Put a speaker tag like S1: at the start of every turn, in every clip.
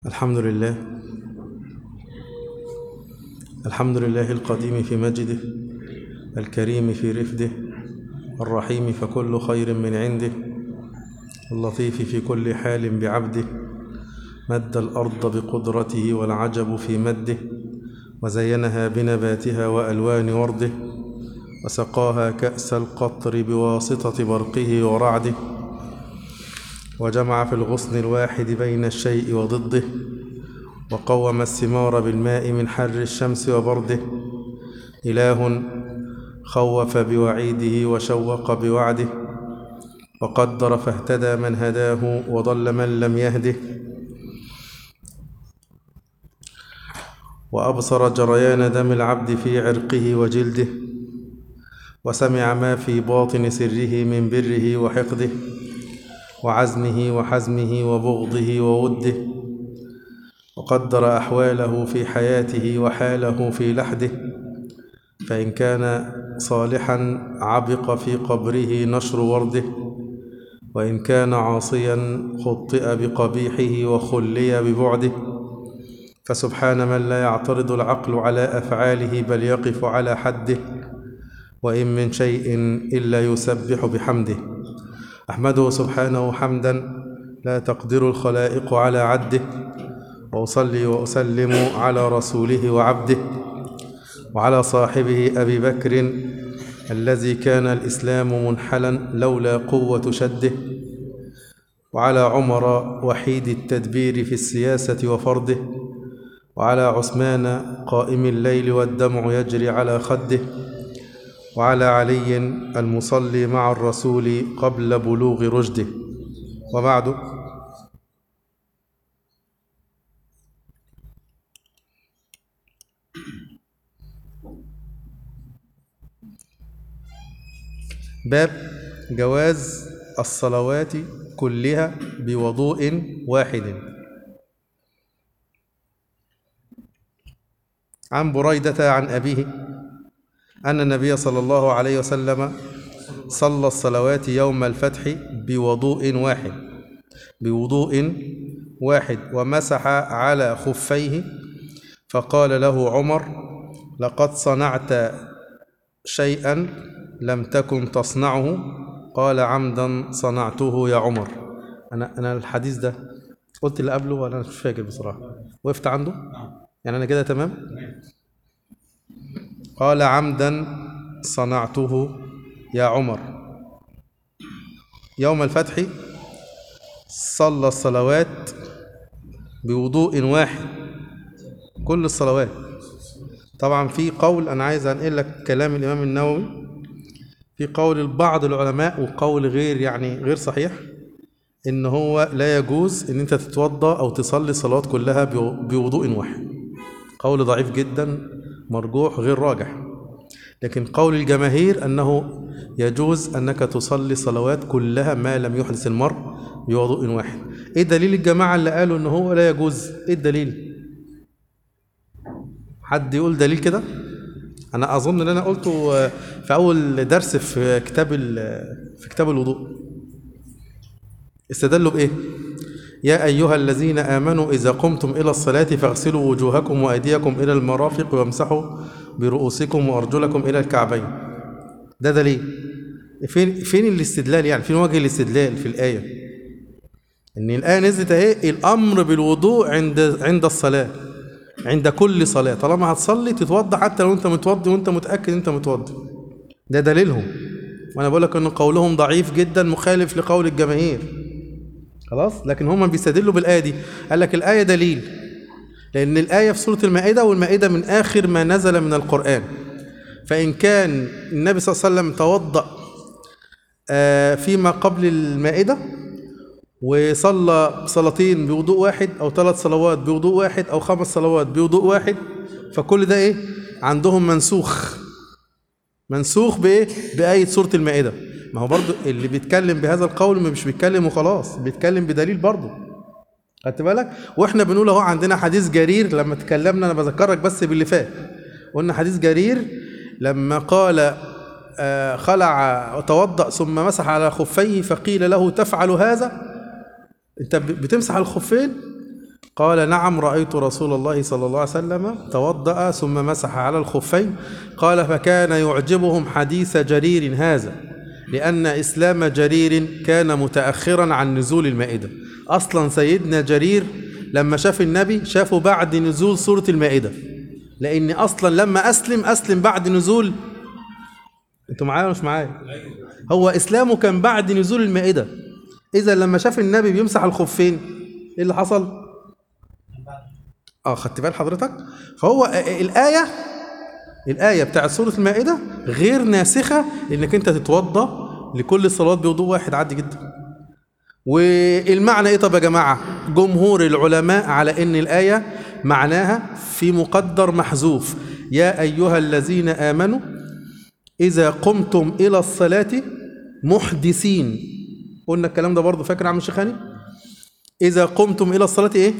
S1: الحمد لله الحمد لله القديم في مجده الكريم في رفده الرحيم فكل خير من عنده اللطيف في كل حال بعبده مد الأرض بقدرته والعجب في مده وزينها بنباتها وألوان ورده وسقاها كأس القطر بواسطة برقه ورعده وجمع في الغصن الواحد بين الشيء وضده وقوم الثمار بالماء من حر الشمس وبرده إله خوف بوعيده وشوق بوعده وقدر فاهتدى من هداه وضل من لم يهده وأبصر جريان دم العبد في عرقه وجلده وسمع ما في باطن سره من بره وحقده وعزمه وحزمه وبغضه ووده وقدر أحواله في حياته وحاله في لحده فإن كان صالحا عبق في قبره نشر ورده وإن كان عاصيا خطئ بقبيحه وخلي ببعده فسبحان من لا يعترض العقل على أفعاله بل يقف على حده وإن من شيء إلا يسبح بحمده أحمده سبحانه حمدا لا تقدر الخلائق على عده وأصلي وأسلم على رسوله وعبده وعلى صاحبه أبي بكر الذي كان الإسلام منحلا لولا قوة شده وعلى عمر وحيد التدبير في السياسة وفرده وعلى عثمان قائم الليل والدمع يجري على خده وعلى علي المصلي مع الرسول قبل بلوغ رشده وبعد باب جواز الصلوات كلها بوضوء واحد عن بريدة عن أبيه أن النبي صلى الله عليه وسلم صلى الصلوات يوم الفتح بوضوء واحد بوضوء واحد ومسح على خفيه فقال له عمر لقد صنعت شيئا لم تكن تصنعه قال عمدا صنعته يا عمر أنا أنا الحديث ده قلت اللي قبله ولا أنا مش فاكر بصراحة وقفت عنده يعني أنا كده تمام قال عمدا صنعته يا عمر يوم الفتح صلى الصلوات بوضوء واحد كل الصلوات طبعا في قول أنا عايز أنقل لك كلام الإمام النووي في قول بعض العلماء وقول غير يعني غير صحيح إن هو لا يجوز إن أنت تتوضأ أو تصلي الصلوات كلها بوضوء واحد قول ضعيف جدا مرجوح غير راجح لكن قول الجماهير أنه يجوز أنك تصلي صلوات كلها ما لم يحدث المرء بوضوء واحد إيه دليل الجماعة اللي قالوا أنه هو لا يجوز إيه الدليل حد يقول دليل كده أنا أظن أن أنا قلته في أول درس في كتاب في كتاب الوضوء استدلوا بإيه يا أيها الذين آمنوا إذا قمتم إلى الصلاة فاغسلوا وجوهكم وأيديكم إلى المرافق وامسحوا برؤوسكم وأرجلكم إلى الكعبين ده دليل فين فين الاستدلال يعني فين وجه الاستدلال في الآية إن الآية نزلت أهي الأمر بالوضوء عند عند الصلاة عند كل صلاة طالما هتصلي تتوضى حتى لو أنت متوضي وأنت متأكد أنت متوضي ده دليلهم وأنا بقول لك إن قولهم ضعيف جدا مخالف لقول الجماهير خلاص لكن هم بيستدلوا بالآية دي قال لك الآية دليل لأن الآية في سورة المائدة والمائدة من آخر ما نزل من القرآن فإن كان النبي صلى الله عليه وسلم توضأ فيما قبل المائدة وصلى صلاتين بوضوء واحد أو ثلاث صلوات بوضوء واحد أو خمس صلوات بوضوء واحد فكل ده إيه عندهم منسوخ منسوخ بإيه بآية سورة المائدة ما هو برضو اللي بيتكلم بهذا القول مش بيتكلم وخلاص بيتكلم بدليل برضو خدت بالك واحنا بنقول اهو عندنا حديث جرير لما تكلمنا انا بذكرك بس باللي فات قلنا حديث جرير لما قال آه خلع وتوضأ ثم مسح على خفيه فقيل له تفعل هذا انت بتمسح الخفين قال نعم رأيت رسول الله صلى الله عليه وسلم توضأ ثم مسح على الخفين قال فكان يعجبهم حديث جرير هذا لأن إسلام جرير كان متأخرا عن نزول المائدة أصلا سيدنا جرير لما شاف النبي شافه بعد نزول سورة المائدة لأن أصلا لما أسلم أسلم بعد نزول أنتوا معايا ولا مش معايا هو إسلامه كان بعد نزول المائدة إذا لما شاف النبي بيمسح الخفين إيه اللي حصل؟ اه خدت بال حضرتك فهو الآية الآية بتاعت سورة المائدة غير ناسخة إنك أنت تتوضأ لكل الصلوات بوضوء واحد عادي جدا والمعنى إيه طب يا جماعة جمهور العلماء على إن الآية معناها في مقدر محذوف يا أيها الذين آمنوا إذا قمتم إلى الصلاة محدثين قلنا الكلام ده برضه فاكر يا عم الشيخاني إذا قمتم إلى الصلاة إيه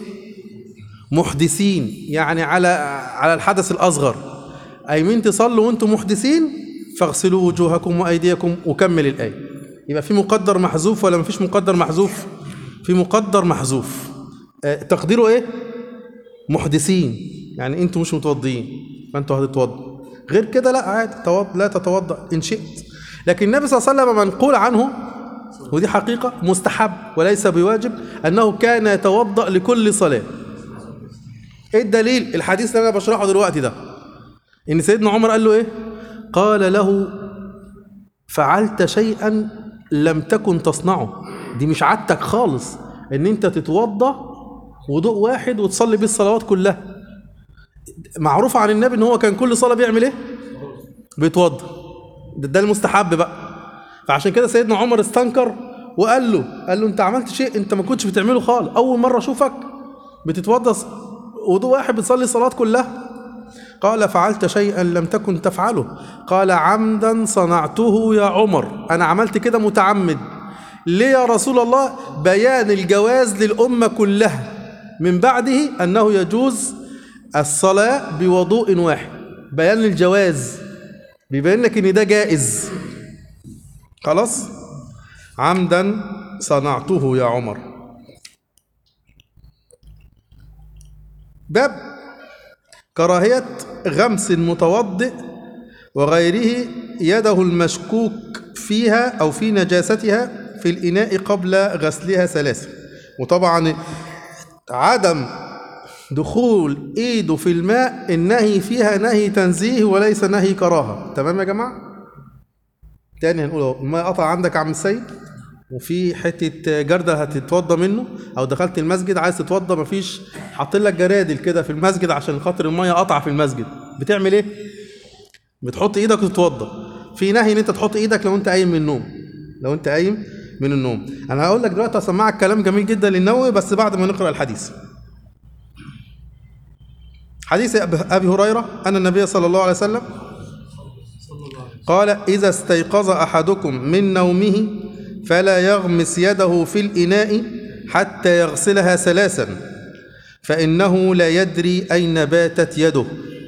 S1: محدثين يعني على على الحدث الأصغر أيمين تصلوا وأنتم محدثين فاغسلوا وجوهكم وأيديكم وكمل الآية يبقى في مقدر محذوف ولا مفيش مقدر محذوف في مقدر محذوف آه، تقديره إيه محدثين يعني أنتم مش متوضيين فأنتوا هتتوضوا غير كده لا عادي توض لا تتوضأ إن شئت لكن النبي صلى الله عليه وسلم منقول عنه ودي حقيقة مستحب وليس بواجب أنه كان يتوضأ لكل صلاة ايه الدليل الحديث اللي انا بشرحه دلوقتي ده ان سيدنا عمر قال له ايه قال له فعلت شيئا لم تكن تصنعه دي مش عادتك خالص ان انت تتوضا وضوء واحد وتصلي بيه الصلوات كلها معروف عن النبي ان هو كان كل صلاه بيعمل ايه بيتوضا ده, ده المستحب بقى فعشان كده سيدنا عمر استنكر وقال له قال له انت عملت شيء انت ما كنتش بتعمله خالص اول مره اشوفك بتتوضا وضوء واحد بتصلي الصلاة كلها قال فعلت شيئا لم تكن تفعله قال عمدا صنعته يا عمر أنا عملت كده متعمد ليه يا رسول الله بيان الجواز للأمة كلها من بعده أنه يجوز الصلاة بوضوء واحد بيان الجواز بيبين لك ان ده جائز خلاص عمدا صنعته يا عمر باب كراهية غمس المتوضئ وغيره يده المشكوك فيها أو في نجاستها في الإناء قبل غسلها ثلاثة وطبعا عدم دخول ايده في الماء النهي فيها نهي تنزيه وليس نهي كراهه تمام يا جماعه تاني هنقول اهو الماء قطع عندك يا عم السيد وفي حته جردل هتتوضى منه او دخلت المسجد عايز تتوضى مفيش حاطين لك جرادل كده في المسجد عشان خاطر الميه قطع في المسجد بتعمل ايه بتحط ايدك وتتوضى في نهي ان انت تحط ايدك لو انت قايم من النوم لو انت قايم من النوم انا هقول لك دلوقتي هسمعك كلام جميل جدا للنووي بس بعد ما نقرا الحديث حديث ابي هريره ان النبي صلى الله عليه وسلم قال اذا استيقظ احدكم من نومه فلا يغمس يده في الاناء حتى يغسلها ثلاثا فانه لا يدري اين باتت يده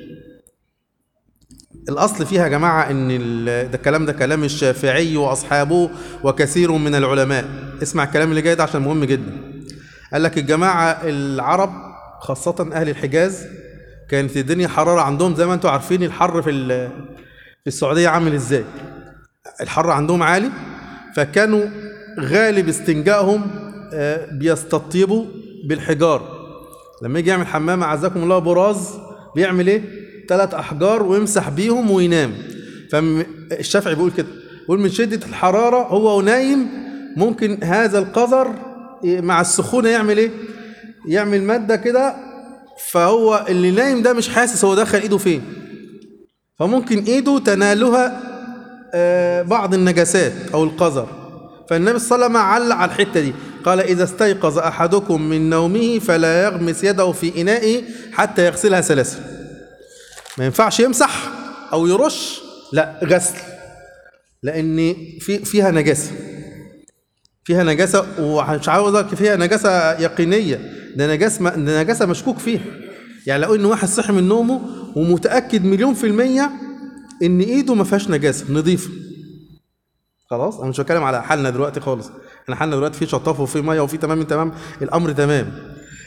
S1: الاصل فيها يا جماعه ان ال- ده الكلام ده كلام الشافعي واصحابه وكثير من العلماء اسمع الكلام اللي جاي ده عشان مهم جدا قال لك الجماعه العرب خاصه اهل الحجاز كانت الدنيا حراره عندهم زي ما انتم عارفين الحر في ال- في السعوديه عامل ازاي الحر عندهم عالي فكانوا غالب استنجائهم آه، بيستطيبوا بالحجار لما يجي يعمل حمام عزكم الله براز بيعمل ايه ثلاث احجار ويمسح بيهم وينام فالشافعي بيقول كده بيقول من شده الحراره هو نايم ممكن هذا القذر مع السخونه يعمل ايه يعمل ماده كده فهو اللي نايم ده مش حاسس هو دخل ايده فين فممكن ايده تنالها آه، بعض النجاسات او القذر فالنبي صلى الله عليه وسلم علق على الحته دي قال اذا استيقظ احدكم من نومه فلا يغمس يده في انائه حتى يغسلها ثلاثا ما ينفعش يمسح او يرش لا غسل لان في فيها نجاسه فيها نجاسه ومش عاوز أقول لك فيها نجاسه يقينيه ده نجاسه ده نجاسه مشكوك فيها يعني لو ان واحد صحي من نومه ومتاكد مليون في الميه ان ايده ما فيهاش نجاسه نظيفه خلاص انا مش بتكلم على حالنا دلوقتي خالص احنا حالنا دلوقتي في شطاف وفي ميه وفي تمام تمام الامر تمام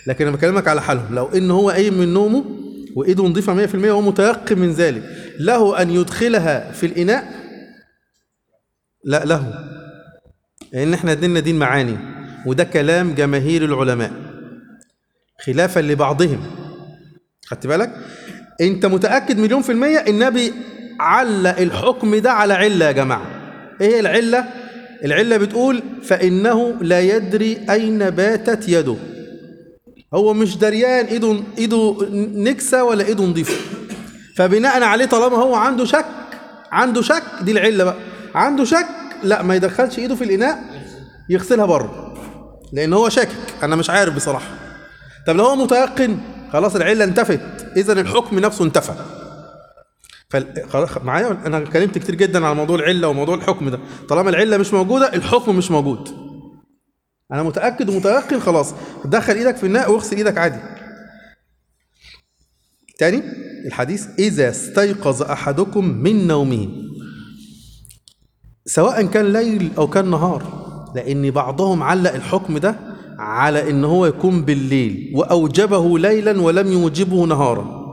S1: لكن انا بكلمك على حالهم لو ان هو قايم من نومه وايده نظيفه 100% وهو متيقن من ذلك له ان يدخلها في الاناء لا له لان احنا ديننا دين معاني وده كلام جماهير العلماء خلافا لبعضهم خدت بالك انت متاكد مليون في الميه النبي علق الحكم ده على عله يا جماعه ايه هي العله العله بتقول فانه لا يدري اين باتت يده هو مش دريان ايده ايده نكسه ولا ايده نظيفه فبناء عليه طالما هو عنده شك عنده شك دي العله بقى عنده شك لا ما يدخلش ايده في الاناء يغسلها بره لان هو شاكك انا مش عارف بصراحه طب لو هو متيقن خلاص العله انتفت اذا الحكم نفسه انتفى فال- خلاص معايا انا اتكلمت كتير جدا على موضوع العله وموضوع الحكم ده طالما العله مش موجوده الحكم مش موجود انا متاكد ومتيقن خلاص دخل ايدك في الماء واغسل ايدك عادي تاني الحديث اذا استيقظ احدكم من نومه سواء كان ليل او كان نهار لان بعضهم علق الحكم ده على ان هو يكون بالليل واوجبه ليلا ولم يوجبه نهارا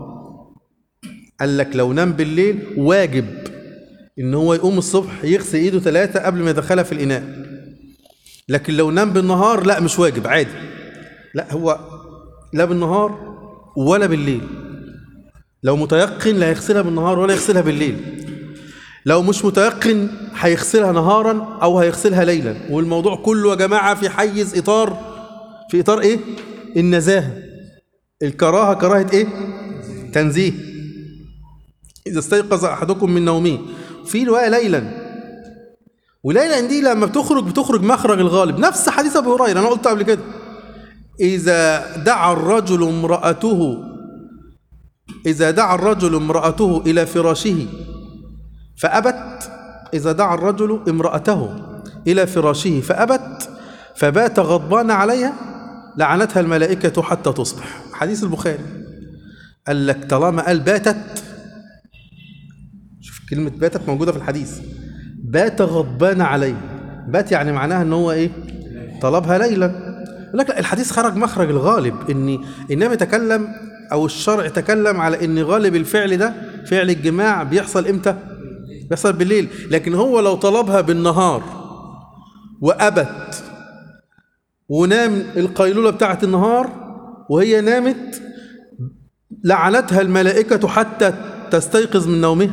S1: قال لك لو نام بالليل واجب ان هو يقوم الصبح يغسل ايده ثلاثة قبل ما يدخلها في الاناء لكن لو نام بالنهار لا مش واجب عادي لا هو لا بالنهار ولا بالليل لو متيقن لا هيغسلها بالنهار ولا يغسلها بالليل لو مش متيقن هيغسلها نهارا او هيغسلها ليلا والموضوع كله يا جماعه في حيز اطار في اطار ايه النزاهه الكراهه كراهه ايه تنزيه اذا استيقظ احدكم من نومه في روايه ليلا وليلا دي لما بتخرج بتخرج مخرج الغالب نفس حديث ابو هريره انا قلت قبل كده اذا دعا الرجل امراته اذا دعا الرجل امراته الى فراشه فأبت إذا دعا الرجل امرأته إلى فراشه فأبت فبات غضبان عليها لعنتها الملائكة حتى تصبح حديث البخاري قال لك طالما قال باتت شوف كلمة باتت موجودة في الحديث بات غضبان عليه بات يعني معناها ان هو ايه طلبها ليلا يقول لك لا الحديث خرج مخرج الغالب ان النبي تكلم او الشرع تكلم على ان غالب الفعل ده فعل الجماع بيحصل امتى بيحصل بالليل لكن هو لو طلبها بالنهار وأبت ونام القيلولة بتاعة النهار وهي نامت لعنتها الملائكة حتى تستيقظ من نومها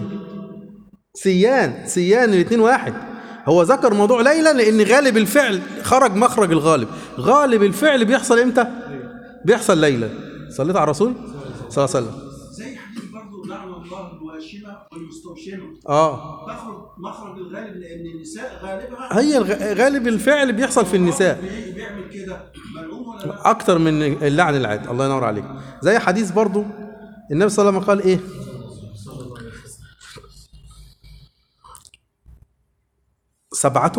S1: سيان سيان الاثنين واحد هو ذكر موضوع ليلى لأن غالب الفعل خرج مخرج الغالب غالب الفعل بيحصل امتى بيحصل ليلا صليت على الرسول صلى الله عليه وسلم
S2: زي حديث برضه لعن الله الواشمه والمستوشمه
S1: اه
S2: تخرج مخرج الغالب لان النساء غالبها
S1: هي الغ- غالب الفعل بيحصل في النساء
S2: بي- بيعمل كده ملعون ولا لا؟
S1: اكتر من اللعن العادي الله ينور عليك زي حديث برضو النبي صلى الله عليه وسلم قال ايه سبعة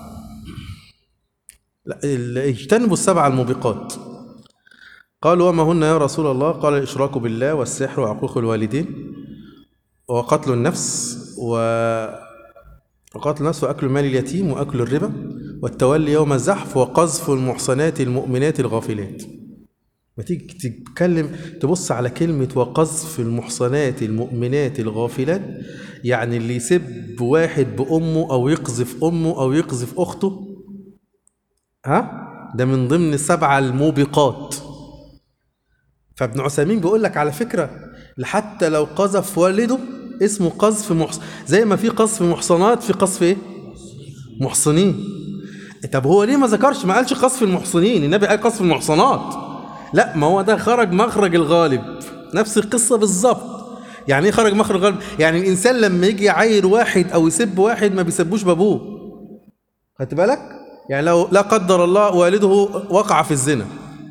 S1: لا ال- اجتنبوا السبع الموبقات قالوا وما هن يا رسول الله قال الإشراك بالله والسحر وعقوق الوالدين وقتل النفس و وقتل النفس وأكل مال اليتيم وأكل الربا والتولي يوم الزحف وقذف المحصنات المؤمنات الغافلات ما تيجي تتكلم تبص على كلمة وقذف المحصنات المؤمنات الغافلات يعني اللي يسب واحد بأمه أو يقذف أمه أو يقذف أخته ها ده من ضمن السبعة الموبقات فابن عثيمين بيقول لك على فكرة حتى لو قذف والده اسمه قذف محصن زي ما في قذف محصنات في قذف ايه محصنين طب هو ليه ما ذكرش ما قالش قذف المحصنين النبي قال قذف المحصنات لا ما هو ده خرج مخرج الغالب نفس القصة بالظبط يعني ايه خرج مخرج الغالب يعني الانسان لما يجي يعاير واحد او يسب واحد ما بيسبوش بابوه خدت بالك يعني لو لا قدر الله والده وقع في الزنا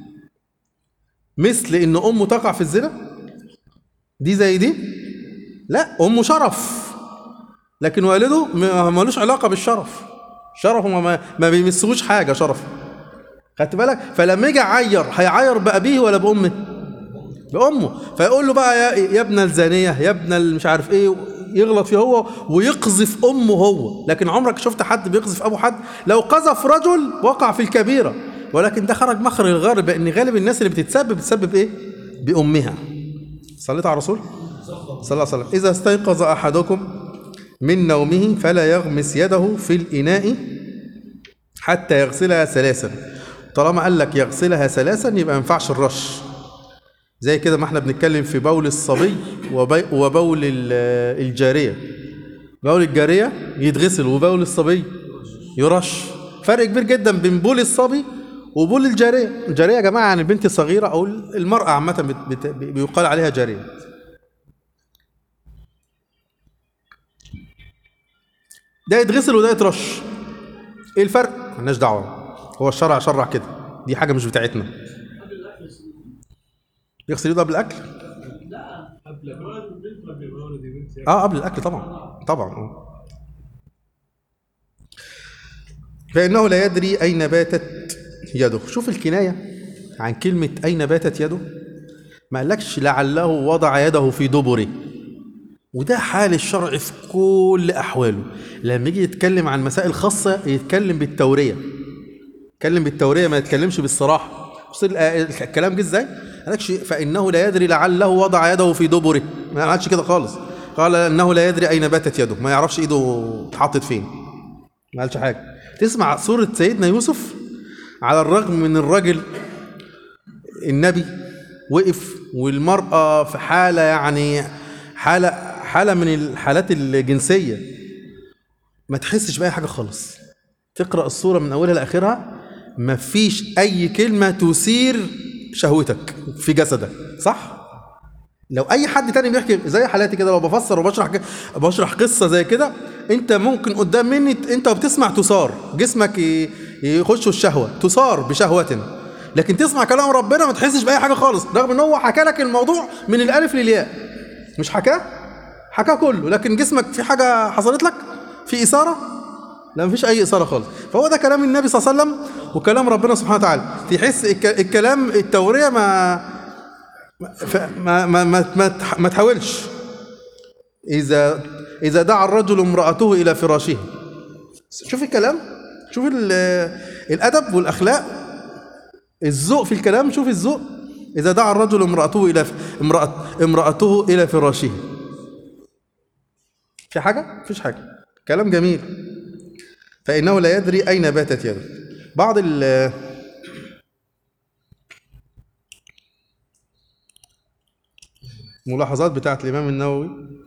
S1: مثل ان امه تقع في الزنا دي زي دي لا امه شرف لكن والده ما- ملوش علاقه بالشرف شرفه ما, ما, ما بيمسهوش حاجه شرفه خدت بالك فلما يجي يعير هيعير بابيه ولا بامه بامه فيقول له بقى يا, يا ابن الزانيه يا ابن ال- مش عارف ايه يغلط فيه هو ويقذف امه هو لكن عمرك شفت حد بيقذف ابو حد لو قذف رجل وقع في الكبيره ولكن ده خرج مخرج الغالب لان غالب الناس اللي بتتسبب بتسبب ايه بامها صليت على الرسول صلى الله عليه وسلم اذا استيقظ احدكم من نومه فلا يغمس يده في الاناء حتى يغسلها ثلاثا طالما قال لك يغسلها ثلاثا يبقى ما ينفعش الرش زي كده ما احنا بنتكلم في بول الصبي وبي وبول ال- الجاريه بول الجاريه يتغسل وبول الصبي يرش فرق كبير جدا بين بول الصبي وبول الجاريه الجاريه يا جماعه يعني البنت الصغيره او المراه عامه بت- بت- بيقال عليها جاريه ده يتغسل وده يترش ايه الفرق مالناش دعوه هو الشرع شرع كده دي حاجه مش بتاعتنا يغسل ايده قبل الاكل اه قبل الاكل طبعا طبعا آه. فانه لا يدري اين باتت يده شوف الكنايه عن كلمه اين باتت يده ما قالكش لعله وضع يده في دبره وده حال الشرع في كل احواله لما يجي يتكلم عن مسائل خاصه يتكلم بالتوريه يتكلم بالتوريه ما يتكلمش بالصراحه بص ال- الكلام جه ازاي قالكش فانه لا يدري لعله وضع يده في دبره ما قالش كده خالص قال انه لا يدري اين باتت يده ما يعرفش ايده اتحطت فين ما قالش حاجه تسمع سوره سيدنا يوسف على الرغم من الرجل النبي وقف والمرأة في حالة يعني حالة حالة من الحالات الجنسية ما تحسش بأي حاجة خالص تقرأ الصورة من أولها لآخرها ما فيش أي كلمة تثير شهوتك في جسدك صح؟ لو اي حد تاني بيحكي زي حالاتي كده لو بفسر وبشرح ك- بشرح قصه زي كده انت ممكن قدام مني ت- انت وبتسمع تثار جسمك ي- يخش الشهوه تثار بشهوه لكن تسمع كلام ربنا ما تحسش باي حاجه خالص رغم ان هو حكى لك الموضوع من الالف للياء مش حكاه حكاه كله لكن جسمك في حاجه حصلت لك في اثاره لا مفيش اي اثاره خالص فهو ده كلام النبي صلى الله عليه وسلم وكلام ربنا سبحانه وتعالى تحس الك- الكلام التوريه ما ما ما ما ما, تح- ما تحاولش إذا إذا دعا الرجل امرأته إلى فراشه شوف الكلام شوف ال- الأدب والأخلاق الذوق في الكلام شوف الذوق إذا دعا الرجل امرأته إلى امرأة امرأته إلى فراشه في حاجة؟ مفيش حاجة كلام جميل فإنه لا يدري أين باتت يده بعض ال ملاحظات بتاعت الإمام النووي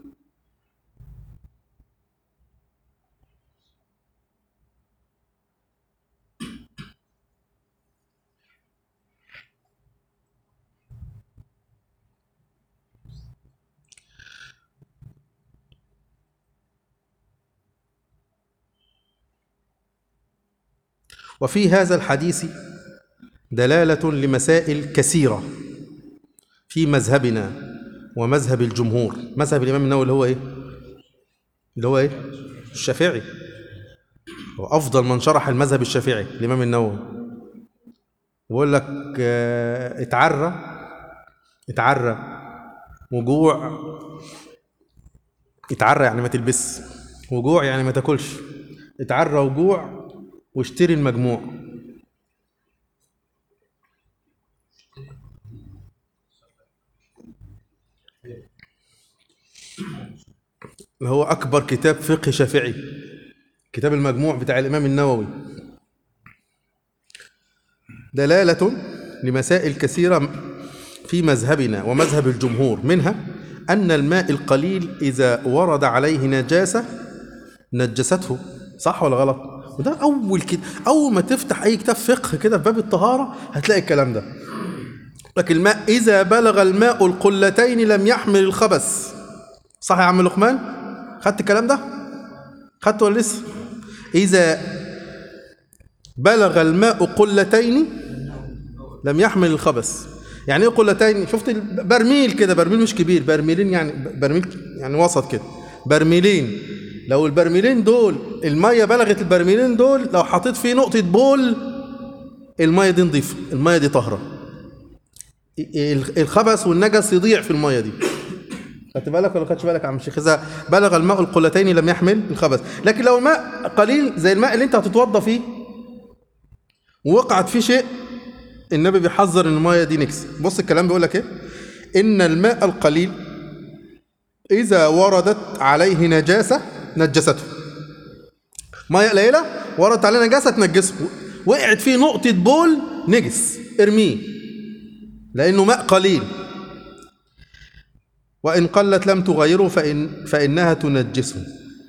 S1: وفي هذا الحديث دلالة لمسائل كثيرة في مذهبنا ومذهب الجمهور مذهب الإمام النووي اللي هو إيه؟ اللي هو إيه؟ الشافعي هو أفضل من شرح المذهب الشافعي الإمام النووي بيقول لك آه، اتعرى اتعرى وجوع اتعرى يعني ما تلبس وجوع يعني ما تاكلش اتعرى وجوع واشتري المجموع اللي هو أكبر كتاب فقه شافعي كتاب المجموع بتاع الإمام النووي دلالة لمسائل كثيرة في مذهبنا ومذهب الجمهور منها أن الماء القليل إذا ورد عليه نجاسة نجسته صح ولا غلط؟ وده أول كده أول ما تفتح أي كتاب فقه كده في باب الطهارة هتلاقي الكلام ده لكن الماء إذا بلغ الماء القلتين لم يحمل الخبث صح يا عم لقمان؟ خدت الكلام ده؟ خدت ولا لسه؟ إذا بلغ الماء قلتين لم يحمل الخبث يعني ايه قلتين شفت برميل كده برميل مش كبير برميلين يعني برميل يعني وسط كده برميلين لو البرميلين دول الميه بلغت البرميلين دول لو حطيت فيه نقطه بول الميه دي نظيفه الميه دي طاهره الخبث والنجس يضيع في الميه دي خدت بالك ولا خدتش بالك يا عم الشيخ اذا بلغ الماء القلتين لم يحمل الخبث لكن لو الماء قليل زي الماء اللي انت هتتوضى فيه ووقعت فيه شيء النبي بيحذر ان الميه دي نجس بص الكلام بيقول لك ايه ان الماء القليل اذا وردت عليه نجاسه نجسته ميه قليله وردت عليه نجاسه تنجسه وقعت فيه نقطه بول نجس ارميه لانه ماء قليل وان قلت لم تغيره فإن فانها تنجسه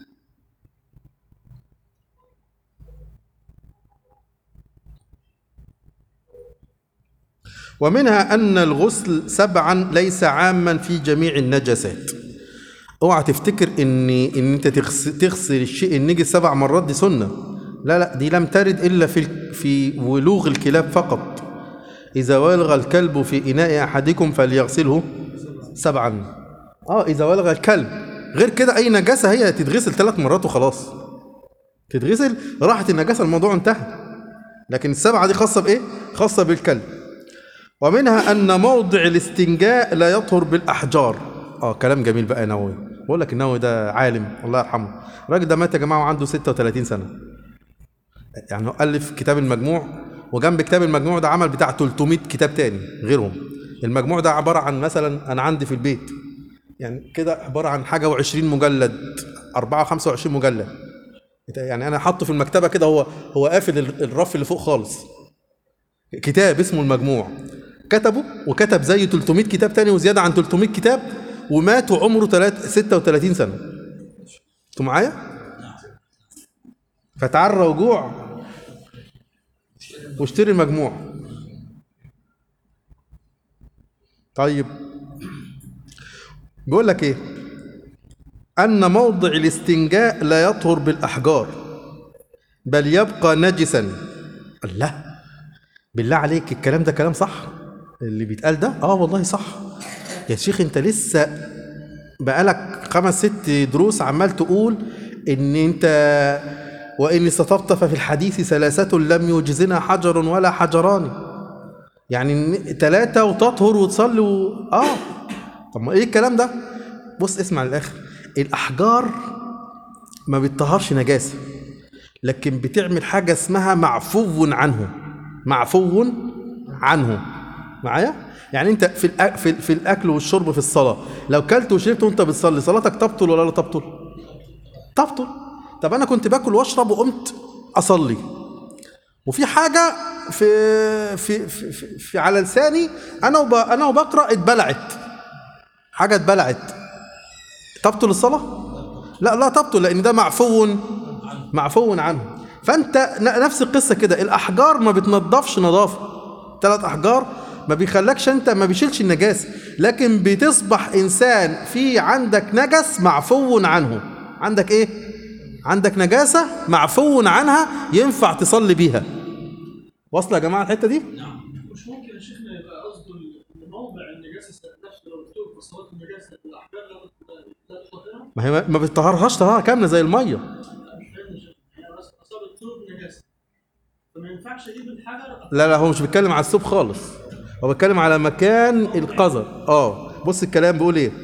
S1: ومنها أن الغسل سبعا ليس عاما في جميع النجاسات اوعى تفتكر ان ان انت تغسل, تغسل الشيء النجس سبع مرات دي سنه لا لا دي لم ترد الا في في ولوغ الكلاب فقط اذا ولغ الكلب في اناء احدكم فليغسله سبعا اه اذا ولغ الكلب غير كده اي نجاسه هي تتغسل ثلاث مرات وخلاص تتغسل راحت النجاسه الموضوع انتهى لكن السبعه دي خاصه بايه خاصه بالكلب ومنها أن موضع الاستنجاء لا يطهر بالأحجار اه كلام جميل بقى يا نووي بقول لك النووي ده عالم الله يرحمه الراجل ده مات يا جماعه وعنده 36 سنه يعني هو الف كتاب المجموع وجنب كتاب المجموع ده عمل بتاع 300 كتاب تاني غيرهم المجموع ده عباره عن مثلا انا عندي في البيت يعني كده عباره عن حاجه و20 مجلد 4 25 مجلد يعني انا حاطه في المكتبه كده هو هو قافل الرف اللي فوق خالص كتاب اسمه المجموع كتبه وكتب زي 300 كتاب تاني وزياده عن 300 كتاب ومات وعمره 36 سنه انتوا معايا فتعرى وجوع واشتري المجموع طيب بيقول لك ايه ان موضع الاستنجاء لا يطهر بالاحجار بل يبقى نجسا الله بالله عليك الكلام ده كلام صح اللي بيتقال ده اه والله صح يا شيخ انت لسه بقالك خمس ست دروس عمال تقول ان انت وان استطبت ففي الحديث ثلاثة لم يجزنا حجر ولا حجران يعني ثلاثة وتطهر وتصلي و... اه طب ما ايه الكلام ده بص اسمع للاخر الاحجار ما بتطهرش نجاسة لكن بتعمل حاجة اسمها معفو عنه معفو عنه معايا يعني انت في الأ... في, في الاكل والشرب في الصلاه لو كلت وشربت وانت بتصلي صلاتك تبطل ولا لا تبطل تبطل طب انا كنت باكل واشرب وقمت اصلي وفي حاجه في في في, في, في على لساني انا وب... انا وبقرا اتبلعت حاجه اتبلعت تبطل الصلاه لا لا تبطل لان ده معفو معفو عنه فانت نفس القصه كده الاحجار ما بتنضفش نظافه ثلاث احجار ما بيخلكش انت ما بيشيلش النجاسه لكن بتصبح انسان في عندك نجس معفو عنه عندك ايه عندك نجاسه معفو عنها ينفع تصلي بيها واصله يا جماعه الحته دي
S2: نعم مش ممكن يا شيخنا يبقى قصده ان موضع النجاسه نفسه لو قلت في صلاه النجاسه الاحجار لا لا تطهرها
S1: ما هي ما بتطهرهاش طهاره كامله زي الميه
S2: مش فاهم يا شيخ يعني اصاب الثوب نجاسه فما ينفعش اجيب الحجر
S1: لا لا هو مش بيتكلم على الثوب خالص هو بيتكلم على مكان القذر اه بص الكلام بيقول ايه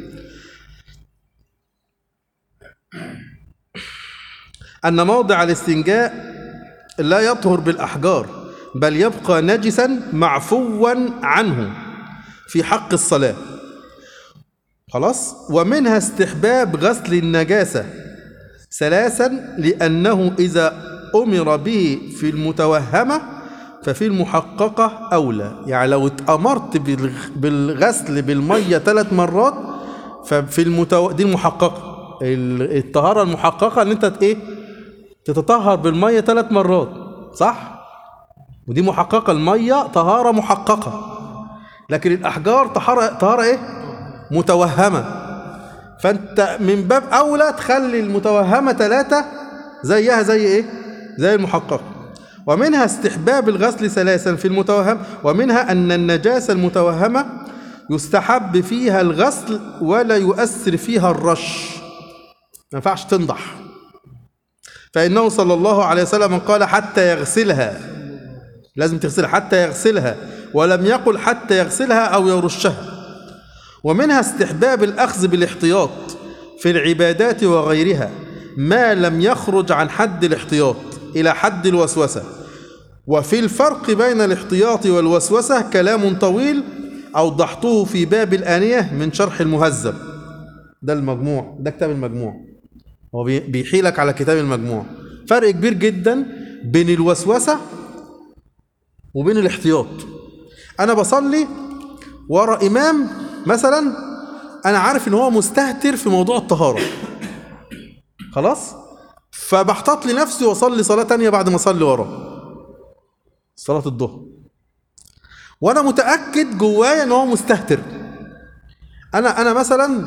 S1: ان موضع الاستنجاء لا يطهر بالاحجار بل يبقى نجسا معفوا عنه في حق الصلاه خلاص ومنها استحباب غسل النجاسه ثلاثا لانه اذا امر به في المتوهمه ففي المحققة أولى يعني لو اتأمرت بالغ- بالغسل بالمية ثلاث مرات ففي المتو... دي المحققة ال- الطهارة المحققة ان انت ت- ايه تتطهر بالمية ثلاث مرات صح ودي محققة المية طهارة محققة لكن الأحجار طهارة طهارة ايه متوهمة فانت من باب أولى تخلي المتوهمة ثلاثة زيها زي ايه زي المحققة ومنها استحباب الغسل ثلاثا في المتوهم ومنها أن النجاسة المتوهمة يستحب فيها الغسل ولا يؤثر فيها الرش ما ينفعش تنضح فإنه صلى الله عليه وسلم قال حتى يغسلها لازم تغسلها حتى يغسلها ولم يقل حتى يغسلها أو يرشها ومنها استحباب الأخذ بالاحتياط في العبادات وغيرها ما لم يخرج عن حد الاحتياط إلى حد الوسوسة وفي الفرق بين الاحتياط والوسوسة كلام طويل أوضحته في باب الآنية من شرح المهذب ده المجموع ده كتاب المجموع هو بي- بيحيلك على كتاب المجموع فرق كبير جدا بين الوسوسة وبين الاحتياط أنا بصلي ورا إمام مثلا أنا عارف إن هو مستهتر في موضوع الطهارة خلاص فبحتاط لنفسي واصلي صلاه تانية بعد ما اصلي وراه صلاه الظهر وانا متاكد جوايا ان هو مستهتر انا انا مثلا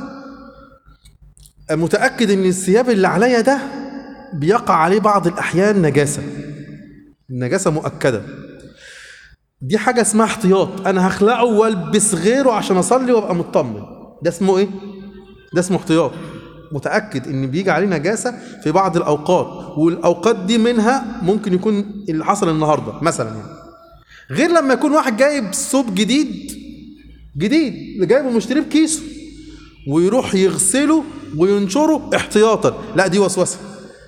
S1: متاكد ان الثياب اللي عليا ده بيقع عليه بعض الاحيان نجاسه النجاسه مؤكده دي حاجه اسمها احتياط انا هخلعه والبس غيره عشان اصلي وابقى مطمن ده اسمه ايه ده اسمه احتياط متاكد ان بيجي عليه نجاسه في بعض الاوقات والاوقات دي منها ممكن يكون اللي حصل النهارده مثلا يعني غير لما يكون واحد جايب ثوب جديد جديد اللي جايبه مشتريه بكيسه ويروح يغسله وينشره احتياطا لا دي وسوسه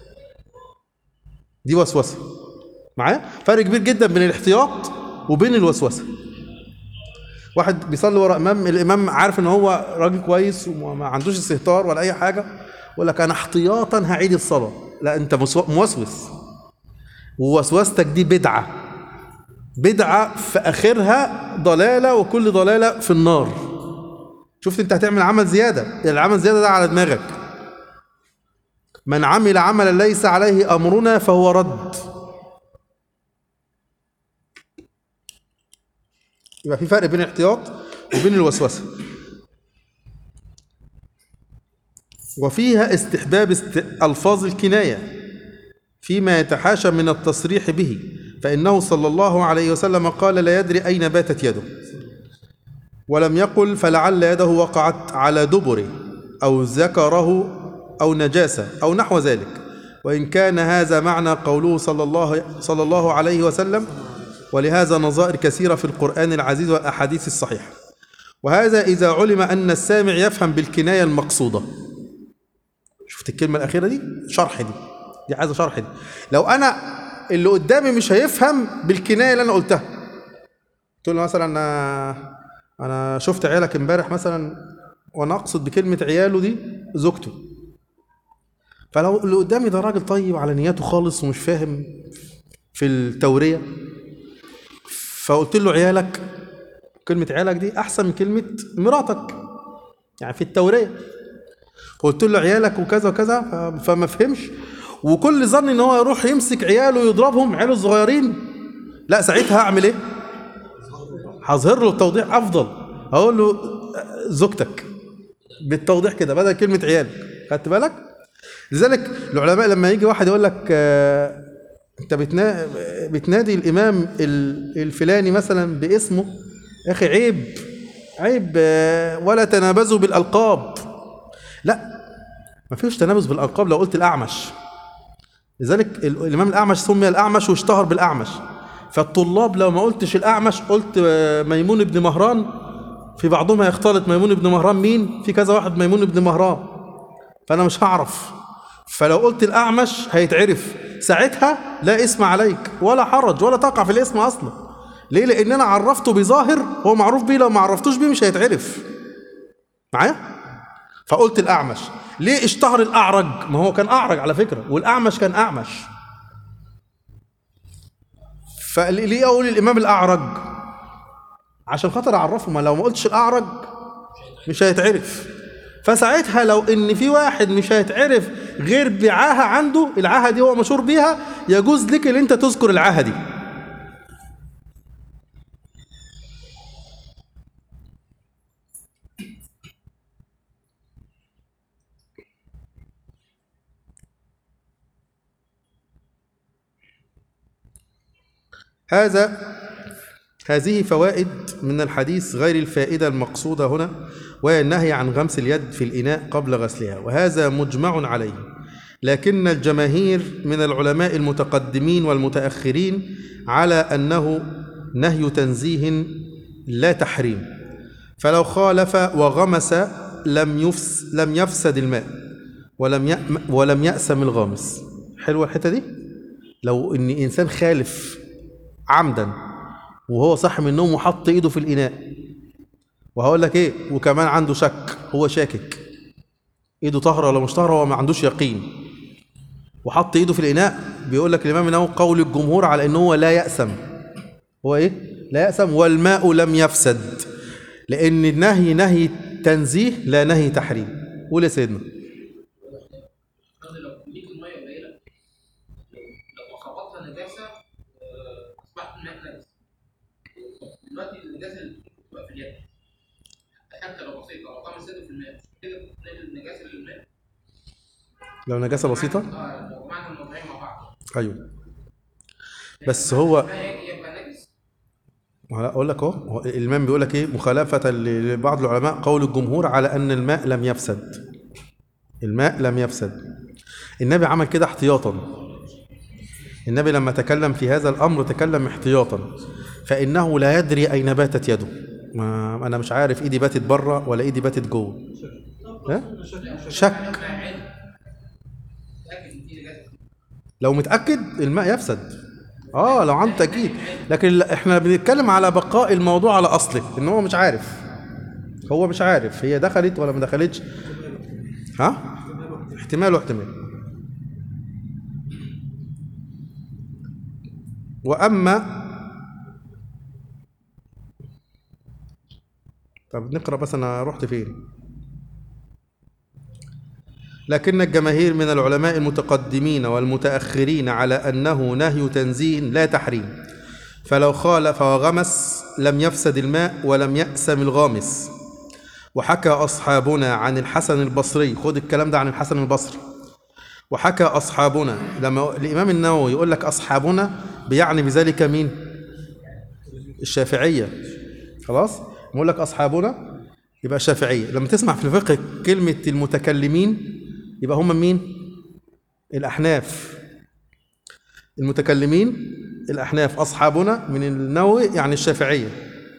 S1: دي وسوسه معايا فرق كبير جدا بين الاحتياط وبين الوسوسه واحد بيصلي ورا امام الامام عارف ان هو راجل كويس وما عندوش استهتار ولا اي حاجه يقول لك انا احتياطا هعيد الصلاه لا انت مسو- موسوس ووسوستك دي بدعه بدعه في اخرها ضلاله وكل ضلاله في النار شفت انت هتعمل عمل زياده العمل زياده ده على دماغك من عمل عملا ليس عليه امرنا فهو رد يبقى في فرق بين الاحتياط وبين الوسوسه وفيها استحباب است... الفاظ الكنايه فيما يتحاشى من التصريح به فانه صلى الله عليه وسلم قال لا يدري اين باتت يده ولم يقل فلعل يده وقعت على دبره او ذكره او نجاسه او نحو ذلك وان كان هذا معنى قوله صلى الله صلى الله عليه وسلم ولهذا نظائر كثيرة في القرآن العزيز والأحاديث الصحيحة وهذا إذا علم أن السامع يفهم بالكناية المقصودة شفت الكلمة الأخيرة دي شرح دي دي عايزة شرح دي لو أنا اللي قدامي مش هيفهم بالكناية اللي أنا قلتها تقول له مثلا أنا أنا شفت عيالك امبارح مثلا وأنا أقصد بكلمة عياله دي زوجته فلو اللي قدامي ده راجل طيب على نياته خالص ومش فاهم في التورية فقلت له عيالك كلمة عيالك دي أحسن من كلمة مراتك يعني في التورية قلت له عيالك وكذا وكذا ف- فما فهمش وكل ظن ان هو يروح يمسك عياله ويضربهم عياله الصغيرين لا ساعتها هعمل ايه هظهر له التوضيح افضل اقول له زوجتك بالتوضيح كده بدل كلمه عيالك خدت بالك لذلك العلماء لما يجي واحد يقول لك آه، انت بتنا... بتنادي الامام ال- الفلاني مثلا باسمه يا اخي عيب عيب آه، ولا تنابزوا بالالقاب لا ما فيش تنابز بالالقاب لو قلت الاعمش لذلك ال- الامام الاعمش سمي الاعمش واشتهر بالاعمش فالطلاب لو ما قلتش الاعمش قلت آه، ميمون بن مهران في بعضهم هيختلط ميمون بن مهران مين في كذا واحد ميمون بن مهران فانا مش هعرف فلو قلت الاعمش هيتعرف ساعتها لا اسم عليك ولا حرج ولا تقع في الاسم اصلا ليه لان انا عرفته بظاهر هو معروف بيه لو ما عرفتوش بيه مش هيتعرف معايا فقلت الاعمش ليه اشتهر الاعرج ما هو كان اعرج على فكره والاعمش كان اعمش فليه اقول الامام الاعرج عشان خاطر اعرفه ما لو ما قلتش الاعرج مش هيتعرف فساعتها لو ان في واحد مش هيتعرف غير بعاهه عنده العاهه دي هو مشهور بيها يجوز لك ان انت تذكر العاهه دي هذا هذه فوائد من الحديث غير الفائدة المقصودة هنا وهي النهي عن غمس اليد في الإناء قبل غسلها وهذا مجمع عليه لكن الجماهير من العلماء المتقدمين والمتأخرين على أنه نهي تنزيه لا تحريم فلو خالف وغمس لم يفس لم يفسد الماء ولم يأم ولم يأسم الغامس حلوة الحتة دي لو إن إنسان خالف عمدا وهو صاحي من النوم وحط ايده في الاناء وهقول لك ايه وكمان عنده شك هو شاكك ايده طاهره ولا مش طاهره هو ما عندوش يقين وحط ايده في الاناء بيقول لك الامام النووي قول الجمهور على ان هو لا يأسم هو ايه لا يأسم والماء لم يفسد لان النهي نهي تنزيه لا نهي تحريم قول يا سيدنا
S3: قصدي لو كميه الميه قليله لو لو خبطت نجاسه آه، اصبحت الماء نجس دلوقتي النجاسه اللي بتبقى في اليد حتى لو بسيطه او طعم الزيت في الماء مش كده بتنقل النجاسه للماء
S1: لو نجاسه بسيطه
S3: اه لو جمعت الموضوعين مع بعض
S1: ايوه بس هو
S3: الماء يبقى نجس
S1: اقول لك اهو هو الامام بيقول لك ايه مخالفه لبعض العلماء قول الجمهور على ان الماء لم يفسد الماء لم يفسد النبي عمل كده احتياطا النبي لما تكلم في هذا الامر تكلم احتياطا فانه لا يدري اين باتت يده ما انا مش عارف ايدي باتت بره ولا ايدي باتت جوه ها؟ شك
S3: الماء علم تاكد ان في نجاسه
S1: لو متاكد الماء يفسد اه لو عنده تاكيد لكن لا، احنا بنتكلم على بقاء الموضوع على اصله ان هو مش عارف هو مش عارف هي دخلت ولا ما دخلتش ها احتمال واحتمال واما طب نقرا بس انا رحت فين لكن الجماهير من العلماء المتقدمين والمتأخرين على أنه نهي تنزيه لا تحريم فلو خالف وغمس لم يفسد الماء ولم يأسم الغامس وحكى أصحابنا عن الحسن البصري خد الكلام ده عن الحسن البصري وحكى أصحابنا لما الإمام النووي يقول لك أصحابنا بيعني بذلك مين الشافعية خلاص يقول لك أصحابنا يبقى الشافعية لما تسمع في الفقه كلمة المتكلمين يبقى هم مين الأحناف المتكلمين الأحناف أصحابنا من النووي يعني الشافعية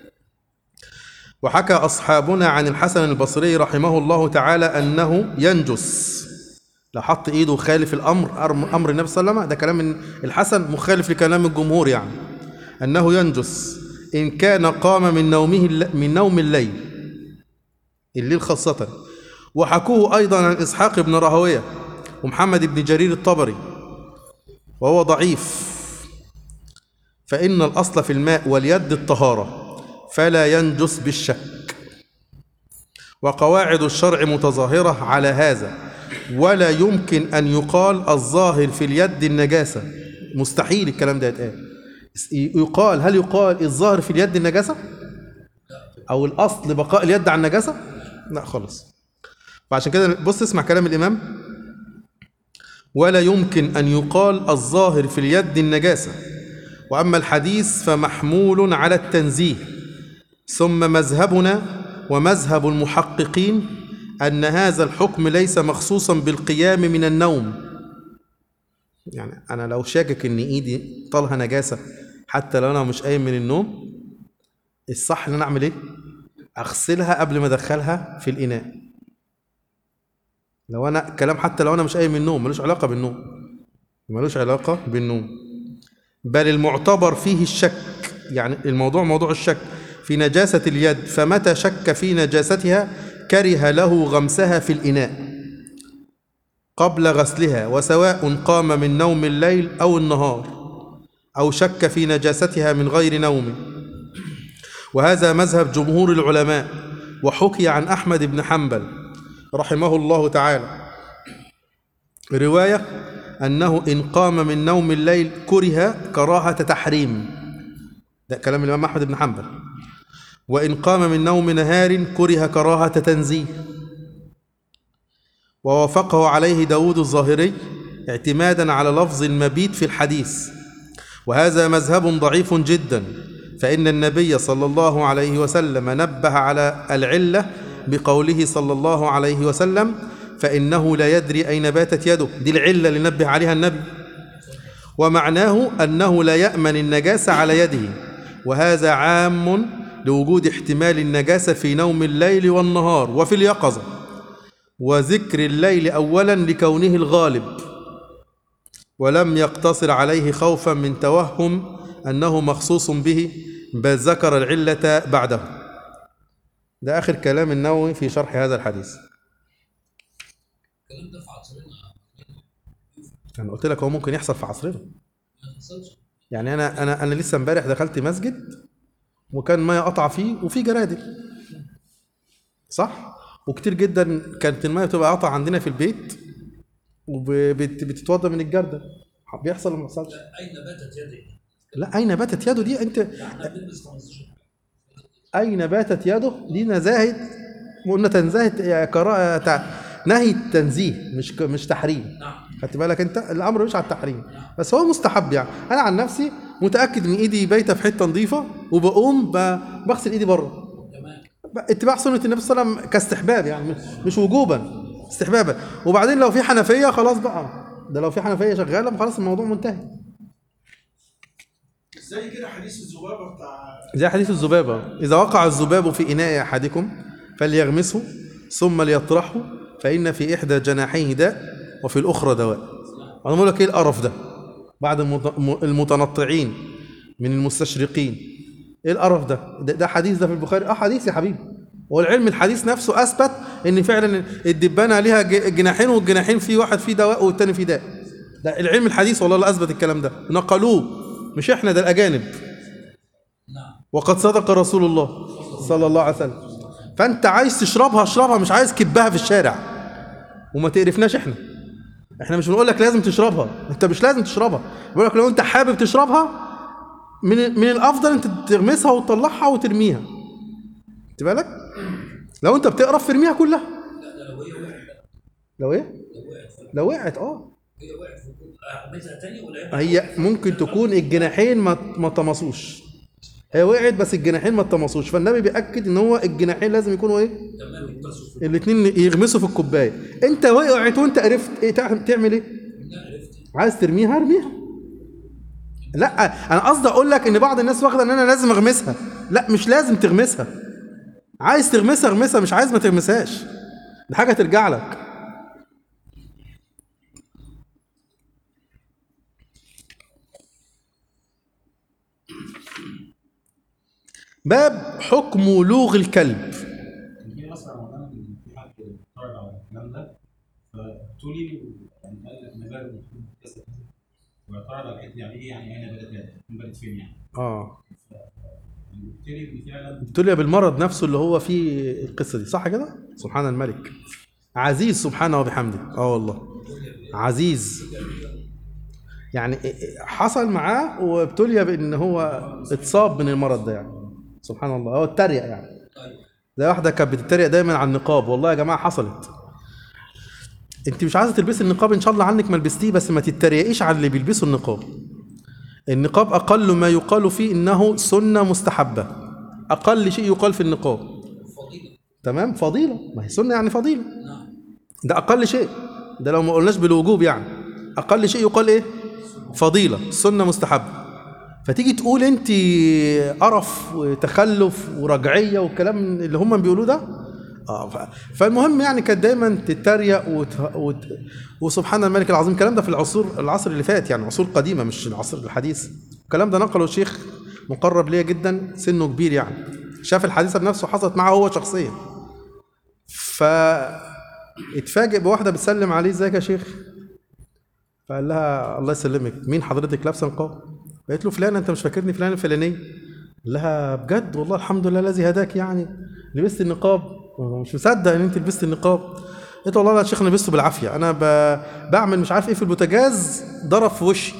S1: وحكى أصحابنا عن الحسن البصري رحمه الله تعالى أنه ينجس لو حط إيده خالف الأمر أمر أمر النبي صلى الله عليه وسلم ده كلام من الحسن مخالف لكلام الجمهور يعني أنه ينجس إن كان قام من نومه الل- من نوم الليل الليل خاصة وحكوه أيضا عن إسحاق بن راهوية ومحمد بن جرير الطبري وهو ضعيف فإن الأصل في الماء واليد الطهارة فلا ينجس بالشك وقواعد الشرع متظاهرة على هذا ولا يمكن أن يقال الظاهر في اليد النجاسة مستحيل الكلام ده يتقال يقال هل يقال الظاهر في اليد النجاسة أو الأصل بقاء اليد عن النجاسة لا خالص فعشان كده بص اسمع كلام الإمام ولا يمكن أن يقال الظاهر في اليد النجاسة وأما الحديث فمحمول على التنزيه ثم مذهبنا ومذهب المحققين أن هذا الحكم ليس مخصوصا بالقيام من النوم يعني أنا لو شاكك إن إيدي طالها نجاسة حتى لو أنا مش قايم من النوم الصح إن أنا أعمل إيه؟ أغسلها قبل ما أدخلها في الإناء لو أنا كلام حتى لو أنا مش قايم من النوم ملوش علاقة بالنوم ملوش علاقة بالنوم بل المعتبر فيه الشك يعني الموضوع موضوع الشك في نجاسة اليد فمتى شك في نجاستها كره له غمسها في الإناء قبل غسلها وسواء قام من نوم الليل أو النهار أو شك في نجاستها من غير نوم وهذا مذهب جمهور العلماء وحكي عن أحمد بن حنبل رحمه الله تعالى رواية أنه إن قام من نوم الليل كره كراهة تحريم ده كلام الإمام أحمد بن حنبل وإن قام من نوم نهار كره كراهة تنزيه ووافقه عليه داود الظاهري اعتمادا على لفظ المبيت في الحديث وهذا مذهب ضعيف جدا فإن النبي صلى الله عليه وسلم نبه على العلة بقوله صلى الله عليه وسلم فإنه لا يدري أين باتت يده دي العلة اللي نبه عليها النبي ومعناه أنه لا يأمن النجاسة على يده وهذا عام لوجود احتمال النجاسة في نوم الليل والنهار وفي اليقظة وذكر الليل أولا لكونه الغالب ولم يقتصر عليه خوفا من توهم أنه مخصوص به بل ذكر العلة بعده ده آخر كلام النووي في شرح هذا الحديث
S4: الكلام ده في عصرنا
S1: أنا قلت لك هو ممكن يحصل في عصرنا
S4: ما حصلش
S1: يعني أنا أنا أنا لسه امبارح دخلت مسجد وكان مية قطع فيه وفي جرادل صح؟ وكتير جدا كانت المية بتبقى قطع عندنا في البيت وبتتوضى من الجردل بيحصل ولا ما بيحصلش؟
S4: لا اين باتت يدي؟
S1: لا أين باتت يده دي أنت
S4: احنا بنلبس 15
S1: أين باتت يده دي نزاهة قلنا تنزاهة قراءة تع- نهي التنزيه مش ك- مش تحريم
S4: نعم
S1: خدت بالك انت الامر مش على التحريم بس هو مستحب يعني انا عن نفسي متاكد ان ايدي بايته في حته نظيفه وبقوم ب- بغسل ايدي بره
S4: تمام
S1: ب- اتباع سنه النبي صلى الله عليه وسلم كاستحباب يعني مش- مش وجوبا استحبابا وبعدين لو في حنفيه خلاص بقى ده لو في حنفيه شغاله خلاص الموضوع منتهي
S2: زي كده حديث الذبابه بتاع
S1: زي حديث الذبابة إذا وقع الذباب في إناء أحدكم فليغمسه ثم ليطرحه فإن في إحدى جناحيه داء وفي الأخرى دواء أنا بقول لك إيه القرف ده بعد المت- م- المتنطعين من المستشرقين إيه القرف ده ده, ده حديث ده في البخاري أه حديث يا حبيبي والعلم الحديث نفسه أثبت إن فعلا الدبانة ليها ج- جناحين والجناحين في واحد فيه دواء والتاني فيه داء ده العلم الحديث والله اللي أثبت الكلام ده نقلوه مش إحنا ده الأجانب
S4: نعم
S1: وقد صدق رسول الله صلى الله عليه وسلم فانت عايز تشربها اشربها مش عايز كبها في الشارع وما تقرفناش احنا احنا مش بنقول لك لازم تشربها انت مش لازم تشربها بقول لك لو انت حابب تشربها من من الافضل انت تغمسها وتطلعها وترميها خدت بالك لو انت بتقرف ترميها كلها
S4: لا ده لو هي وقعت
S1: لو ايه
S4: لو وقعت في-
S1: لو وقعت اه
S4: هي وقعت في الكوب اعملها تاني ولا
S1: هي ممكن تكون الجناحين ما ما طمسوش هي وقعت بس الجناحين ما طمسوش فالنبي بيأكد ان هو الجناحين لازم يكونوا ايه
S4: تمام اتصلوا في
S1: الاثنين يغمسوا في الكوبايه انت وقعت وانت عرفت ايه تع- تعمل ايه
S4: لا عرفت
S1: عايز ترميها ارميها لا انا قصدي اقول لك ان بعض الناس واخده ان انا لازم اغمسها لا مش لازم تغمسها عايز تغمسها اغمسها مش عايز ما تغمسهاش دي حاجه ترجع لك باب حكم ولوغ الكلب
S5: كان في ناس رمضان كان في حد اتفرج على الكلام ده فبتقولي يعني قال لك انا بارد المفروض كذا كذا واعترض على الحته يعني ايه يعني انا بلد كذا بلد فين يعني
S1: اه
S5: يعني قلت لي ان فعلا
S1: ابتلي بالمرض نفسه اللي هو فيه القصه دي صح كده سبحان الملك عزيز سبحانه وبحمده اه والله عزيز يعني حصل معاه وابتلي بان هو اتصاب من المرض ده يعني سبحان الله هو اتريق يعني
S4: طيب
S1: زي واحده كانت بتتريق دايما على النقاب والله يا جماعه حصلت انت مش عايزه تلبسي النقاب ان شاء الله عنك ما لبستيه بس ما تتريقيش على اللي بيلبسوا النقاب النقاب اقل ما يقال فيه انه سنه مستحبه اقل شيء يقال في النقاب
S4: فضيلة
S1: تمام فضيله ما هي سنه يعني فضيله
S4: نعم
S1: ده اقل شيء ده لو ما قلناش بالوجوب يعني اقل شيء يقال ايه فضيله سنه مستحبه فتيجي تقول انت قرف وتخلف ورجعيه والكلام اللي هم بيقولوه ده اه ف- فالمهم يعني كانت دايما تتريق وت... وت... وسبحان الملك العظيم الكلام ده في العصور العصر اللي فات يعني عصور قديمه مش العصر الحديث الكلام ده نقله شيخ مقرب ليا جدا سنه كبير يعني شاف الحادثه بنفسه حصلت معه هو شخصيا ف اتفاجئ بواحده بتسلم عليه ازيك يا شيخ فقال لها الله يسلمك مين حضرتك لابسه نقاب قالت له فلان انت مش فاكرني فلان الفلانيه قال لها بجد والله الحمد لله الذي هداك يعني لبست النقاب أنا مش مصدق ان انت لبست النقاب قلت له والله لا يا شيخ انا لبسته بالعافيه انا ب... بعمل مش عارف ايه في البوتاجاز ضرب في وشي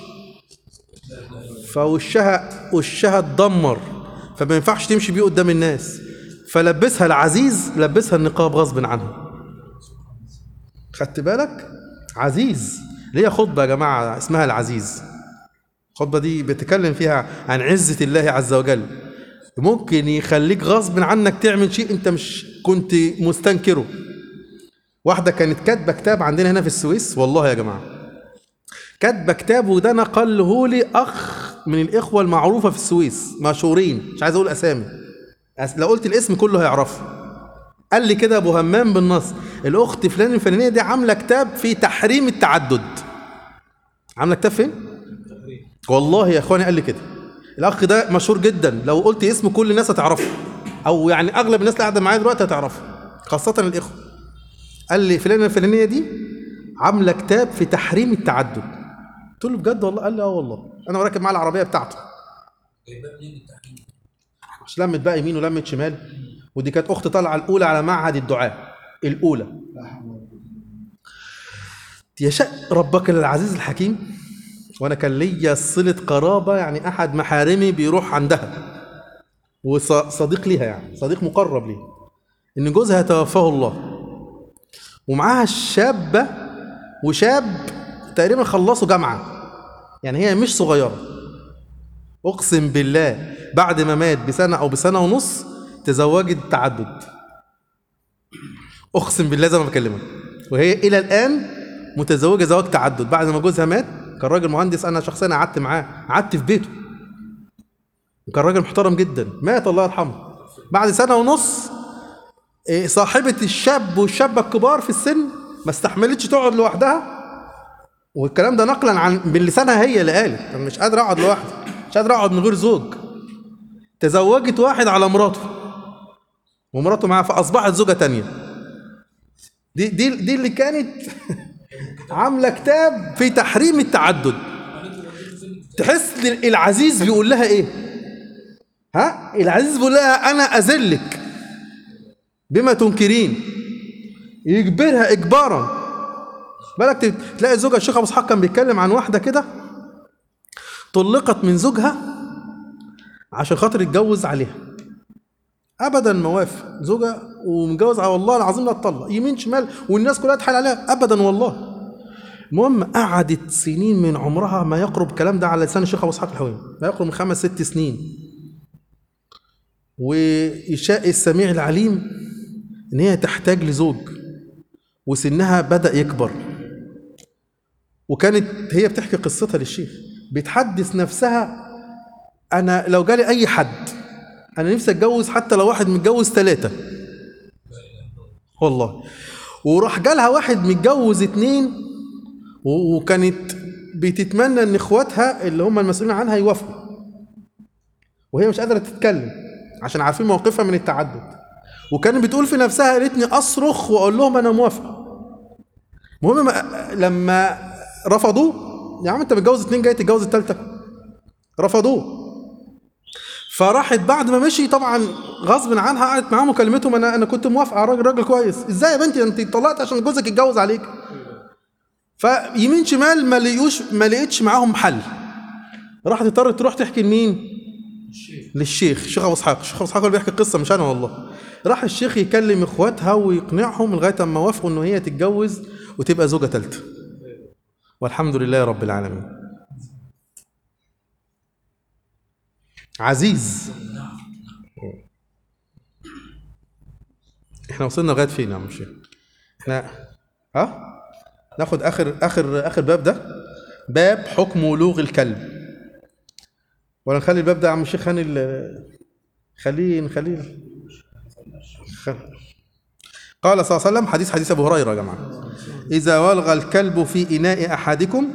S1: فوشها وشها اتدمر فما ينفعش تمشي بيه قدام الناس فلبسها العزيز لبسها النقاب غصب عنها خدت بالك عزيز ليا خطبه يا جماعه اسمها العزيز الخطبه دي بيتكلم فيها عن عزه الله عز وجل ممكن يخليك غصب عنك تعمل شيء انت مش كنت مستنكره واحده كانت كاتبه كتاب عندنا هنا في السويس والله يا جماعه كاتبه كتاب وده نقله لي اخ من الاخوه المعروفه في السويس مشهورين مش عايز اقول اسامي أس- لو قلت الاسم كله هيعرفه قال لي كده ابو همام بالنص الاخت فلان الفلانيه دي عامله كتاب في تحريم التعدد عامله كتاب فين والله يا اخواني قال لي كده الاخ ده مشهور جدا لو قلت اسمه كل الناس هتعرفه او يعني اغلب الناس اللي قاعده معايا دلوقتي هتعرفه خاصه الاخوه قال لي فلانه الفلانيه دي عامله كتاب في تحريم التعدد قلت له بجد والله قال لي اه والله انا راكب معاه العربيه بتاعته
S4: جايبها منين التحكيم؟
S1: مش لمت بقى يمين ولمت شمال ودي كانت اخت طالعه الاولى على معهد الدعاء الاولى يشاء ربك العزيز الحكيم وانا كان ليا صله قرابه يعني احد محارمي بيروح عندها وصديق ليها يعني صديق مقرب ليها ان جوزها توفاه الله ومعاها شابه وشاب تقريبا خلصوا جامعه يعني هي مش صغيره اقسم بالله بعد ما مات بسنه او بسنه ونص تزوجت تعدد اقسم بالله زي ما بكلمك وهي الى الان متزوجه زواج تعدد بعد ما جوزها مات كان راجل مهندس انا شخصيا قعدت معاه قعدت في بيته وكان راجل محترم جدا مات الله يرحمه بعد سنه ونص إيه، صاحبه الشاب والشابه الكبار في السن ما استحملتش تقعد لوحدها والكلام ده نقلا عن من لسانها هي اللي قالت انا مش قادر اقعد لوحدي مش قادر اقعد من غير زوج تزوجت واحد على مراته ومراته معاه فاصبحت زوجه تانية دي دي دي اللي كانت عامله كتاب في تحريم التعدد تحس إن العزيز بيقول لها ايه ها العزيز بيقول لها انا اذلك بما تنكرين يجبرها اجبارا بالك تلاقي زوجها الشيخ ابو اسحاق كان بيتكلم عن واحده كده طلقت من زوجها عشان خاطر يتجوز عليها ابدا ما وافق زوجها ومتجوز على والله العظيم لا تطلق يمين شمال والناس كلها تحال عليها ابدا والله المهم قعدت سنين من عمرها ما يقرب الكلام ده على لسان الشيخ ابو اسحاق الحويني ما يقرب من خمس ست سنين ويشاء السميع العليم ان هي تحتاج لزوج وسنها بدا يكبر وكانت هي بتحكي قصتها للشيخ بتحدث نفسها انا لو جالي اي حد انا نفسي اتجوز حتى لو واحد متجوز ثلاثة والله وراح جالها واحد متجوز اتنين و- وكانت بتتمنى ان اخواتها اللي هم المسؤولين عنها يوافقوا وهي مش قادره تتكلم عشان عارفين موقفها من التعدد وكانت بتقول في نفسها يا ريتني اصرخ واقول لهم انا موافقه المهم ما- لما رفضوه يا عم انت متجوز اتنين جاي تتجوز التالتة رفضوه فراحت بعد ما مشي طبعا غصب عنها قعدت معاهم وكلمتهم انا انا كنت موافقه على راجل راجل كويس ازاي يا بنتي انت طلقت عشان جوزك يتجوز عليك فيمين شمال ما لقيوش ما لقيتش معاهم حل راحت اضطرت تروح تحكي لمين للشيخ الشيخ ابو اسحاق الشيخ ابو اسحاق اللي بيحكي القصه مش انا والله راح الشيخ يكلم اخواتها ويقنعهم لغايه اما وافقوا ان هي تتجوز وتبقى زوجه ثالثه والحمد لله رب العالمين عزيز احنا وصلنا لغايه فين يا عم الشيخ احنا ها ناخد اخر اخر اخر باب ده باب حكم ولوغ الكلب ولا نخلي الباب ده يا عم الشيخ خلي ال- خليه نخليه خ- قال صلى الله عليه وسلم حديث حديث ابو هريره يا جماعه اذا ولغ الكلب في اناء احدكم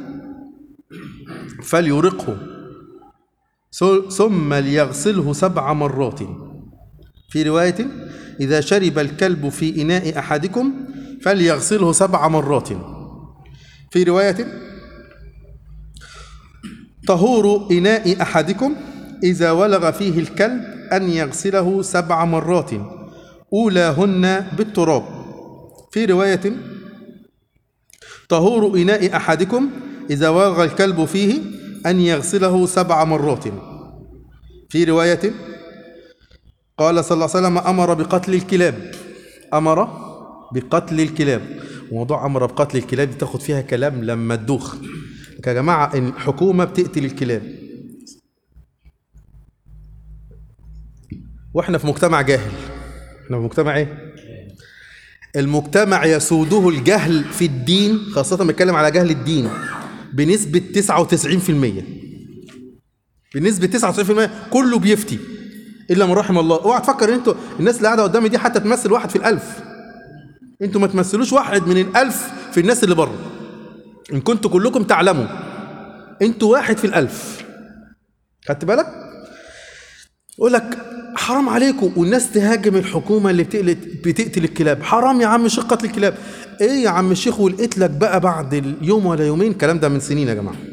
S1: فليرقه ث- ثم ليغسله سبع مرات في روايه اذا شرب الكلب في اناء احدكم فليغسله سبع مرات في روايه طهور إناء أحدكم إذا ولغ فيه الكلب أن يغسله سبع مرات أولاهن بالتراب في رواية طهور إناء أحدكم إذا ولغ الكلب فيه أن يغسله سبع مرات في رواية قال صلى الله عليه وسلم أمر بقتل الكلاب أمر بقتل الكلاب موضوع أمر بقتل الكلاب دي تاخد فيها كلام لما تدوخ يا جماعة الحكومة بتقتل الكلاب واحنا في مجتمع جاهل احنا في مجتمع ايه المجتمع يسوده الجهل في الدين خاصة بنتكلم على جهل الدين بنسبة 99% بنسبة 99% كله بيفتي إلا من رحم الله اوعى تفكر ان انتوا الناس اللي قاعدة قدامي دي حتى تمثل واحد في الألف انتوا ما تمثلوش واحد من الألف في الناس اللي بره إن كنتوا كلكم تعلموا انتوا واحد في الألف خدت بالك يقول لك حرام عليكم والناس تهاجم الحكومه اللي بتقتل بتقتل الكلاب حرام يا عم الشيخ قتل الكلاب ايه يا عم الشيخ ولقيت لك بقى بعد اليوم ولا يومين الكلام ده من سنين يا جماعه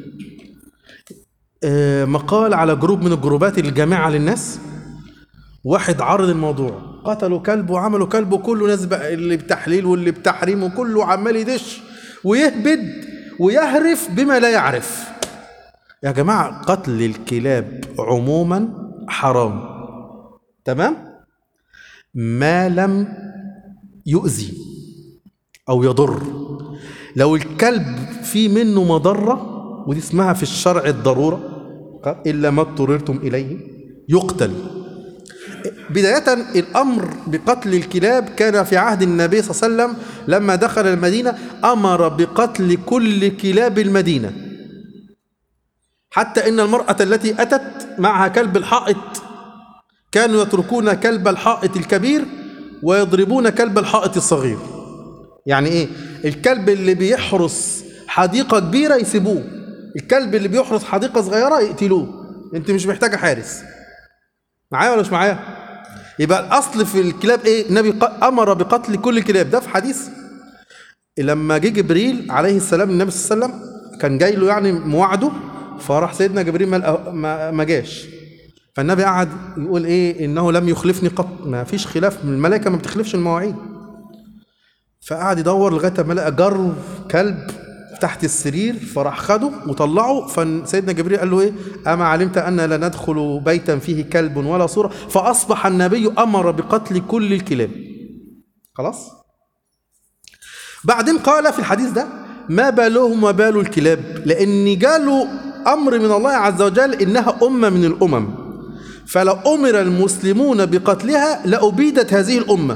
S1: آه مقال على جروب من الجروبات الجامعه للناس واحد عرض الموضوع قتلوا كلب وعملوا كلب وكله ناس بقى اللي بتحليل واللي بتحريم وكله عمال يدش ويهبد ويهرف بما لا يعرف يا جماعة قتل الكلاب عموما حرام تمام ما لم يؤذي أو يضر لو الكلب في منه مضرة ودي اسمها في الشرع الضرورة إلا ما اضطررتم إليه يقتل بداية الأمر بقتل الكلاب كان في عهد النبي صلى الله عليه وسلم لما دخل المدينة أمر بقتل كل كلاب المدينة حتى إن المرأة التي أتت معها كلب الحائط كانوا يتركون كلب الحائط الكبير ويضربون كلب الحائط الصغير يعني إيه الكلب اللي بيحرس حديقة كبيرة يسيبوه الكلب اللي بيحرس حديقة صغيرة يقتلوه انت مش محتاجة حارس معايا ولا مش معايا يبقى الاصل في الكلاب ايه النبي ق- امر بقتل كل الكلاب ده في حديث لما جه جبريل عليه السلام النبي صلى الله عليه وسلم كان جاي له يعني مواعده فراح سيدنا جبريل ما لقاه- ما ما جاش فالنبي قعد يقول ايه انه لم يخلفني قط ما فيش خلاف من الملائكه ما بتخلفش المواعيد فقعد يدور لغايه ما لقى جر كلب تحت السرير فراح خده وطلعه فسيدنا جبريل قال له ايه اما علمت ان لا ندخل بيتا فيه كلب ولا صوره فاصبح النبي امر بقتل كل الكلاب خلاص بعدين قال في الحديث ده ما بالهم وبال الكلاب لان جاله امر من الله عز وجل انها امه من الامم فلو امر المسلمون بقتلها لابيدت هذه الامه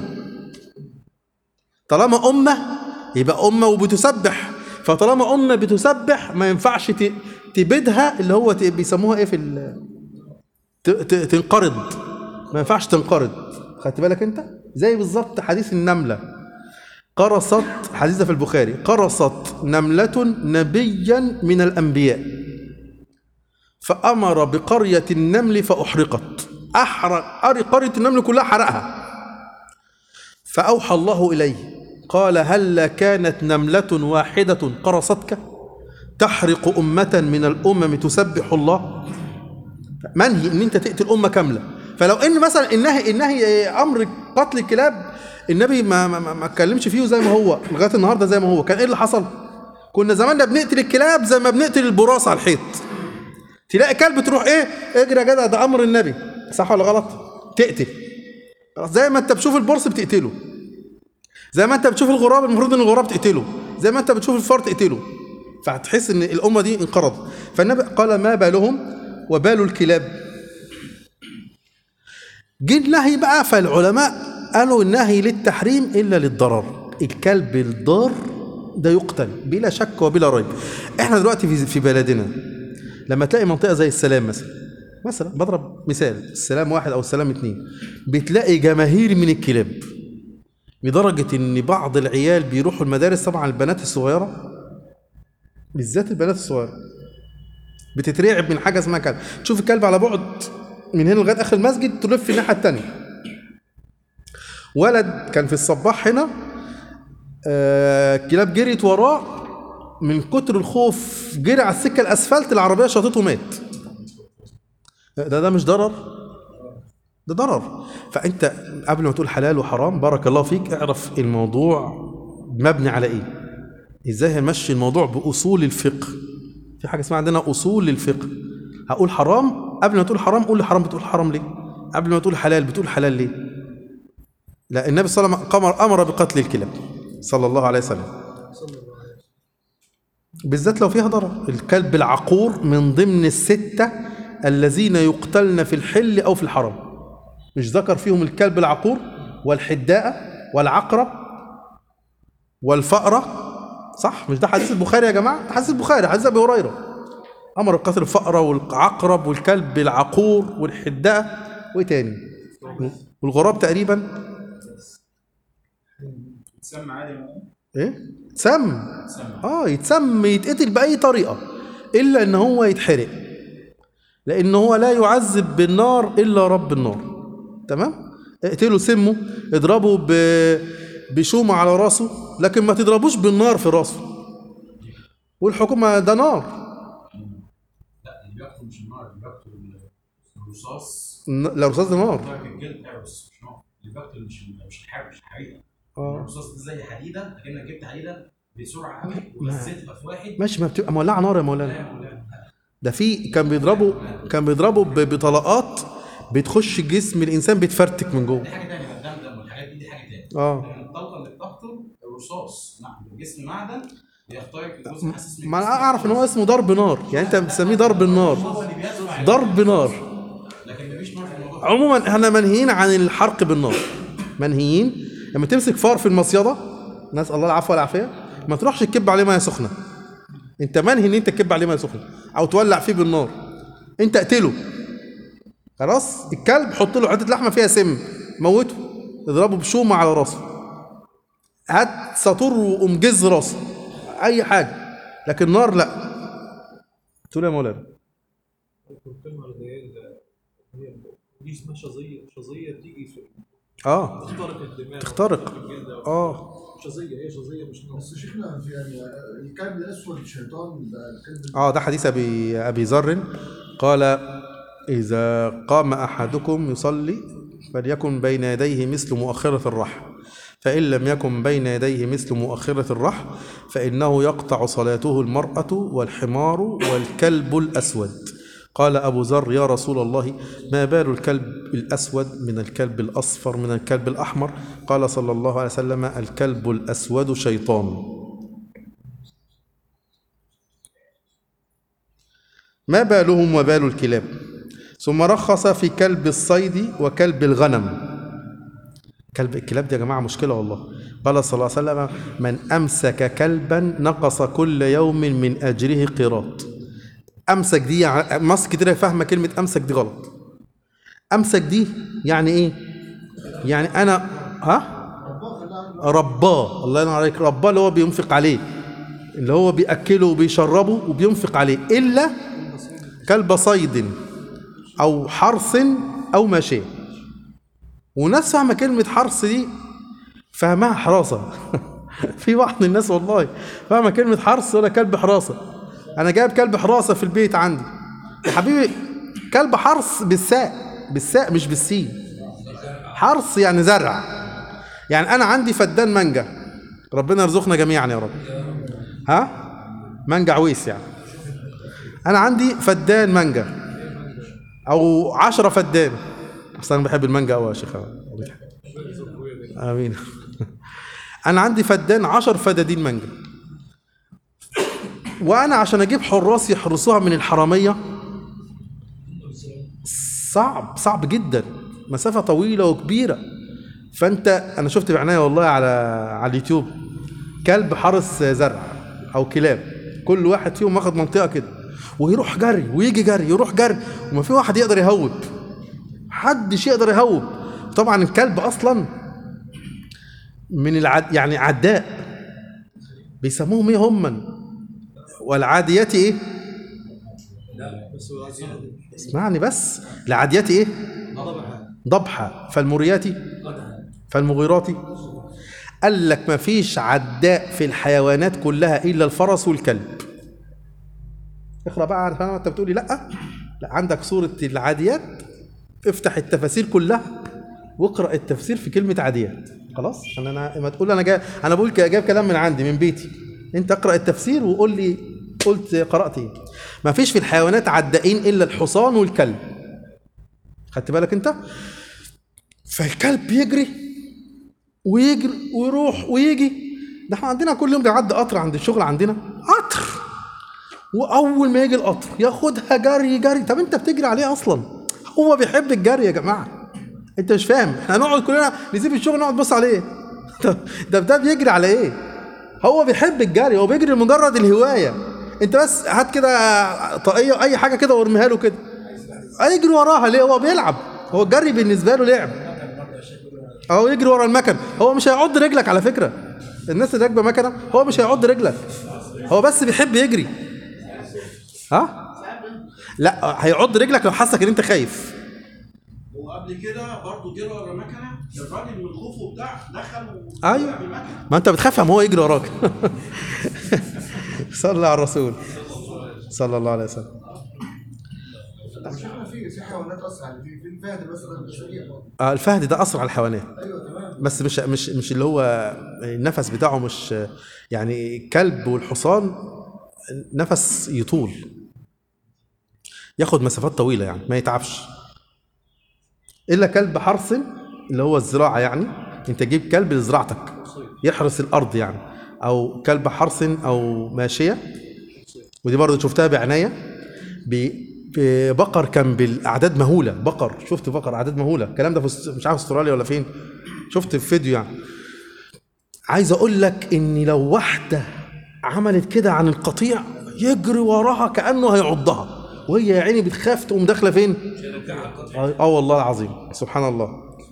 S1: طالما أمة يبقى أمة وبتسبح فطالما أمة بتسبح ما ينفعش ت- تبيدها اللي هو ت- بيسموها إيه في ال- ت- ت- تنقرض ما ينفعش تنقرض خدت بالك أنت زي بالظبط حديث النملة قرصت حديث ده في البخاري قرصت نملة نبيا من الأنبياء فأمر بقرية النمل فأحرقت أحرق قرية النمل كلها حرقها فأوحى الله إليه قال هل كانت نملة واحدة قرصتك تحرق أمة من الأمم تسبح الله منهي إن أنت تقتل أمة كاملة فلو إن مثلا النهي النهي أمر قتل الكلاب النبي ما ما ما- ما اتكلمش فيه زي ما هو لغاية النهاردة زي ما هو كان إيه اللي حصل؟ كنا زماننا بنقتل الكلاب زي ما بنقتل البراس على الحيط تلاقي كلب تروح إيه اجري يا جدع ده أمر النبي صح ولا غلط؟ تقتل خلاص زي ما انت بتشوف البرص بتقتله زي ما انت بتشوف الغراب المفروض ان الغراب تقتله زي ما انت بتشوف الفار تقتله فهتحس ان الامه دي انقرضت فالنبي قال ما بالهم وبال الكلاب جه النهي بقى فالعلماء قالوا النهي للتحريم الا للضرر الكلب الضار ده يقتل بلا شك وبلا ريب احنا دلوقتي في في بلدنا لما تلاقي منطقه زي السلام مثلا مثلا بضرب مثال السلام واحد او السلام اتنين بتلاقي جماهير من الكلاب لدرجة إن بعض العيال بيروحوا المدارس طبعا البنات الصغيرة بالذات البنات الصغيرة بتترعب من حاجة اسمها كلب تشوف الكلب على بعد من هنا لغاية آخر المسجد تلف الناحية التانية ولد كان في الصباح هنا آه كلاب جريت وراه من كتر الخوف جري على السكة الأسفلت العربية شاطته مات ده ده مش ضرر ده ضرر فانت قبل ما تقول حلال وحرام بارك الله فيك اعرف الموضوع مبني على ايه ازاي هنمشي الموضوع باصول الفقه في حاجه اسمها عندنا اصول للفقه هقول حرام قبل ما تقول حرام قول لي حرام بتقول حرام ليه قبل ما تقول حلال بتقول حلال ليه لا النبي صلى الله عليه وسلم امر امر بقتل الكلاب صلى الله عليه وسلم بالذات لو فيها ضرر الكلب العقور من ضمن الستة الذين يقتلن في الحل أو في الحرم مش ذكر فيهم الكلب العقور والحداءة والعقرب والفأرة صح مش ده حديث البخاري يا جماعة ده حديث البخاري حديث أبي هريرة أمر بقتل الفأرة والعقرب والكلب العقور والحداءة وإيه تاني والغراب تقريبا
S5: تسمى عادي يا مولانا؟
S1: إيه سم
S5: تسمى
S1: اه يتسم يتقتل باي طريقه الا ان هو يتحرق لان هو لا يعذب بالنار الا رب النار تمام اقتله سمه اضربه ب... بشومه على راسه لكن ما تضربوش بالنار في راسه والحكومه ده نار
S5: لا اللي بيقتل مش النار اللي بيقتل الرصاص
S1: ن- لو رصاص ده نار
S5: درجة الجلد ايوه بس مش نار اللي بيقتل مش مش الحرب مش الحقيقه
S1: اه
S5: الرصاص ده زي حديده اكنك جبت حديده بسرعه قوي ولزقتها في واحد
S1: ماشي ما بتبقى مولعه نار يا
S5: لا
S1: مولانا
S5: يا مولانا
S1: ده في كان بيضربوا كان بيضربوا ب- بطلقات بتخش جسم الانسان بيتفرتك من جوه
S5: دي حاجه ثانيه الدم والحاجات دي دي حاجه ثانيه
S1: اه
S5: لكن الطلقه اللي بتقتل الرصاص نعم الجسم معدن بيخترق الجزء الحساس من
S1: ما انا
S5: الجسم.
S1: اعرف ان هو اسمه ضرب نار يعني انت بتسميه ضرب النار
S5: هو اللي بيدفع
S1: ضرب نار
S5: لكن مفيش نار في الموضوع
S1: عموما احنا منهيين عن الحرق بالنار منهيين لما تمسك فار في المصيده نسال الله العفو والعافيه ما تروحش تكب عليه ميه سخنه انت منهي ان انت تكب عليه ميه سخنه او تولع فيه بالنار انت اقتله خلاص الكلب حط له حته لحمه فيها سم موته اضربه بشومه على راسه هات ساطور وقوم جز راسه اي حاجه لكن نار لا تقول يا مولانا
S2: الكلمة اللي هي هي دي اسمها شظية شظية بتيجي في
S1: اه
S2: تخترق الدماغ
S1: تخترق.
S2: وتخترق الجلد.
S1: اه
S2: شظية هي شظية مش نار
S6: بس شيخنا في يعني الكلب الاسود شيطان ده الكلب
S1: اه ده حديث ابي ابي ذر قال اذا قام احدكم يصلي فليكن بين يديه مثل مؤخره الرحل فان لم يكن بين يديه مثل مؤخره الرحل فانه يقطع صلاته المراه والحمار والكلب الاسود قال ابو ذر يا رسول الله ما بال الكلب الاسود من الكلب الاصفر من الكلب الاحمر قال صلى الله عليه وسلم الكلب الاسود شيطان ما بالهم وبال الكلاب ثم رخص في كلب الصيد وكلب الغنم كلب الكلاب دي يا جماعة مشكلة والله قال صلى الله عليه وسلم من أمسك كلبا نقص كل يوم من أجره قيراط أمسك دي يع- مصر كتير فاهمة كلمة أمسك دي غلط أمسك دي يعني إيه يعني أنا ها رباه الله ينور عليك رباه اللي هو بينفق عليه اللي هو بيأكله وبيشربه وبينفق عليه إلا كلب صيد أو حرث أو ماشية وناس فاهمة كلمة حرث دي فاهمها حراسة في بعض الناس والله فاهمة كلمة حرث ولا كلب حراسة أنا جايب كلب حراسة في البيت عندي يا حبيبي كلب حرث بالساء بالساء مش بالسين حرث يعني زرع يعني أنا عندي فدان مانجا ربنا يرزقنا جميعا يا رب ها مانجا عويس يعني انا عندي فدان مانجا او عشرة فدان اصل انا بحب المانجا قوي يا شيخ امين انا عندي فدان عشر فدادين مانجا وانا عشان اجيب حراس يحرسوها من الحراميه صعب صعب جدا مسافه طويله وكبيره فانت انا شفت بعناية والله على على اليوتيوب كلب حرس زرع او كلاب كل واحد فيهم واخد منطقه كده ويروح جري ويجي جري يروح جري وما في واحد يقدر يهوب محدش يقدر يهوب طبعا الكلب اصلا من العد يعني عداء بيسموهم ايه هم والعاديات ايه
S2: بس هو عايز يهدي.
S1: اسمعني بس العاديات ايه ضبحة فالمريات فالمغيرات قال لك ما فيش عداء في الحيوانات كلها الا الفرس والكلب اقرا بقى عارف انا انت بتقولي لا لا عندك سوره العاديات افتح التفاسير كلها واقرا التفسير في كلمه عاديات خلاص انا انا ما تقول انا جاي انا بقول ك- جايب كلام من عندي من بيتي انت اقرا التفسير وقول لي قلت قرات ايه ما فيش في الحيوانات عدائين الا الحصان والكلب خدت بالك انت فالكلب بيجري ويجري ويروح ويجي ده احنا عندنا كل يوم بيعدي قطر عند الشغل عندنا قطر واول ما يجي القطر ياخدها جري جري طب انت بتجري عليه اصلا هو بيحب الجري يا جماعه انت مش فاهم احنا هنقعد كلنا نسيب الشغل نقعد نبص عليه طب ده ده بيجري على ايه هو بيحب الجري هو بيجري لمجرد الهوايه انت بس هات كده طاقيه اي حاجه كده وارميها له كده هيجري وراها ليه هو بيلعب هو الجري بالنسبه له لعب هو يجري ورا المكن هو مش هيعض رجلك على فكره الناس اللي راكبه مكنه هو مش هيعض رجلك هو بس بيحب يجري ها لا هيعض رجلك لو حسك ان انت خايف
S7: وقبل كده برضه جرى ورا مكنه الراجل من خوفه بتاع دخل و-
S1: أيوة.
S7: بالمكنه
S1: ما انت بتخاف اما هو يجري وراك صلى على الرسول صلى الله عليه وسلم
S6: مش احنا في في حيوانات اسرع في في الفهد مثلا سريع برضه.
S1: آه الفهد ده اسرع الحيوانات
S6: ايوه تمام
S1: بس مش مش مش اللي هو النفس بتاعه مش يعني الكلب والحصان نفس يطول ياخد مسافات طويله يعني ما يتعبش الا كلب حرث اللي هو الزراعه يعني انت جيب كلب لزراعتك يحرس الارض يعني او كلب حرث او ماشيه ودي برضه شفتها بعنايه ب- ببقر كان بالاعداد مهوله بقر شفت بقر اعداد مهوله الكلام ده في است- مش عارف استراليا ولا فين شفت في فيديو يعني عايز اقول لك ان لو واحده عملت كده عن القطيع يجري وراها كانه هيعضها وهي يا عيني بتخاف تقوم داخله فين اه آه والله العظيم سبحان الله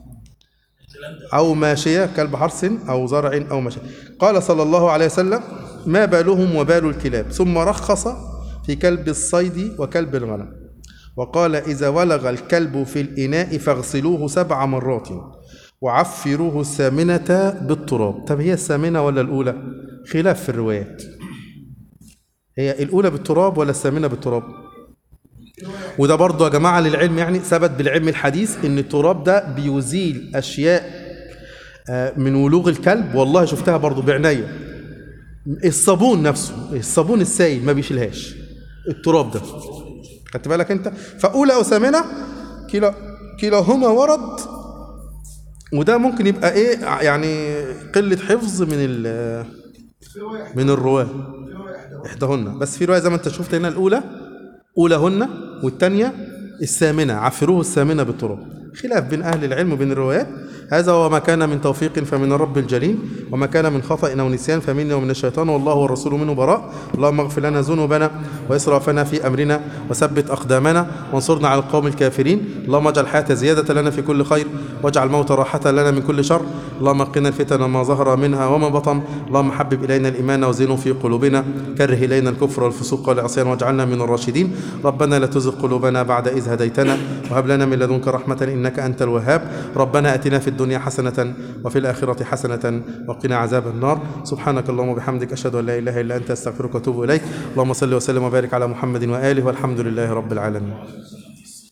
S1: او ماشيه كلب حرث او زرع او ماشيه قال صلى الله عليه وسلم ما بالهم وبال الكلاب ثم رخص في كلب الصيد وكلب الغنم وقال اذا ولغ الكلب في الاناء فاغسلوه سبع مرات وعفروه الثامنة بالتراب طب هي الثامنة ولا الأولى خلاف في الروايات هي الأولى بالتراب ولا الثامنة بالتراب وده برضه يا جماعة للعلم يعني ثبت بالعلم الحديث ان التراب ده بيزيل أشياء آه، من ولوغ الكلب والله شفتها برضه بعناية الصابون نفسه الصابون السائل ما بيشيلهاش التراب ده خدت بالك انت فأولى أو ثامنة كلا كلاهما ورد وده ممكن يبقى ايه يعني قلة حفظ من ال-
S6: في روايه
S1: من الرواة
S6: في روايه احدى
S1: احداهن بس في رواية زي ما انت شفت هنا الأولى أولىهن والثانية الثامنة عفروه الثامنة بالتراب خلاف بين أهل العلم وبين الروايات هذا هو ما كان من توفيق فمن الرب الجليل وما كان من خطأ أو نسيان فمني ومن الشيطان والله والرسول منه براء اللهم اغفر لنا ذنوبنا وإسرافنا في أمرنا وثبت أقدامنا وانصرنا على القوم الكافرين اللهم اجعل الحياة زيادة لنا في كل خير واجعل الموت راحة لنا من كل شر اللهم قنا الفتن ما ظهر منها وما بطن اللهم حبب إلينا الإيمان وزينه في قلوبنا كره إلينا الكفر والفسوق والعصيان واجعلنا من الراشدين ربنا لا تزغ قلوبنا بعد إذ هديتنا وهب لنا من لدنك رحمة إنك أنت الوهاب ربنا أتنا في الدنيا حسنة وفي الآخرة حسنة وقنا عذاب النار سبحانك اللهم وبحمدك أشهد أن لا إله إلا أنت أستغفرك وأتوب إليك اللهم صل وسلم وبارك على محمد وآله والحمد لله رب العالمين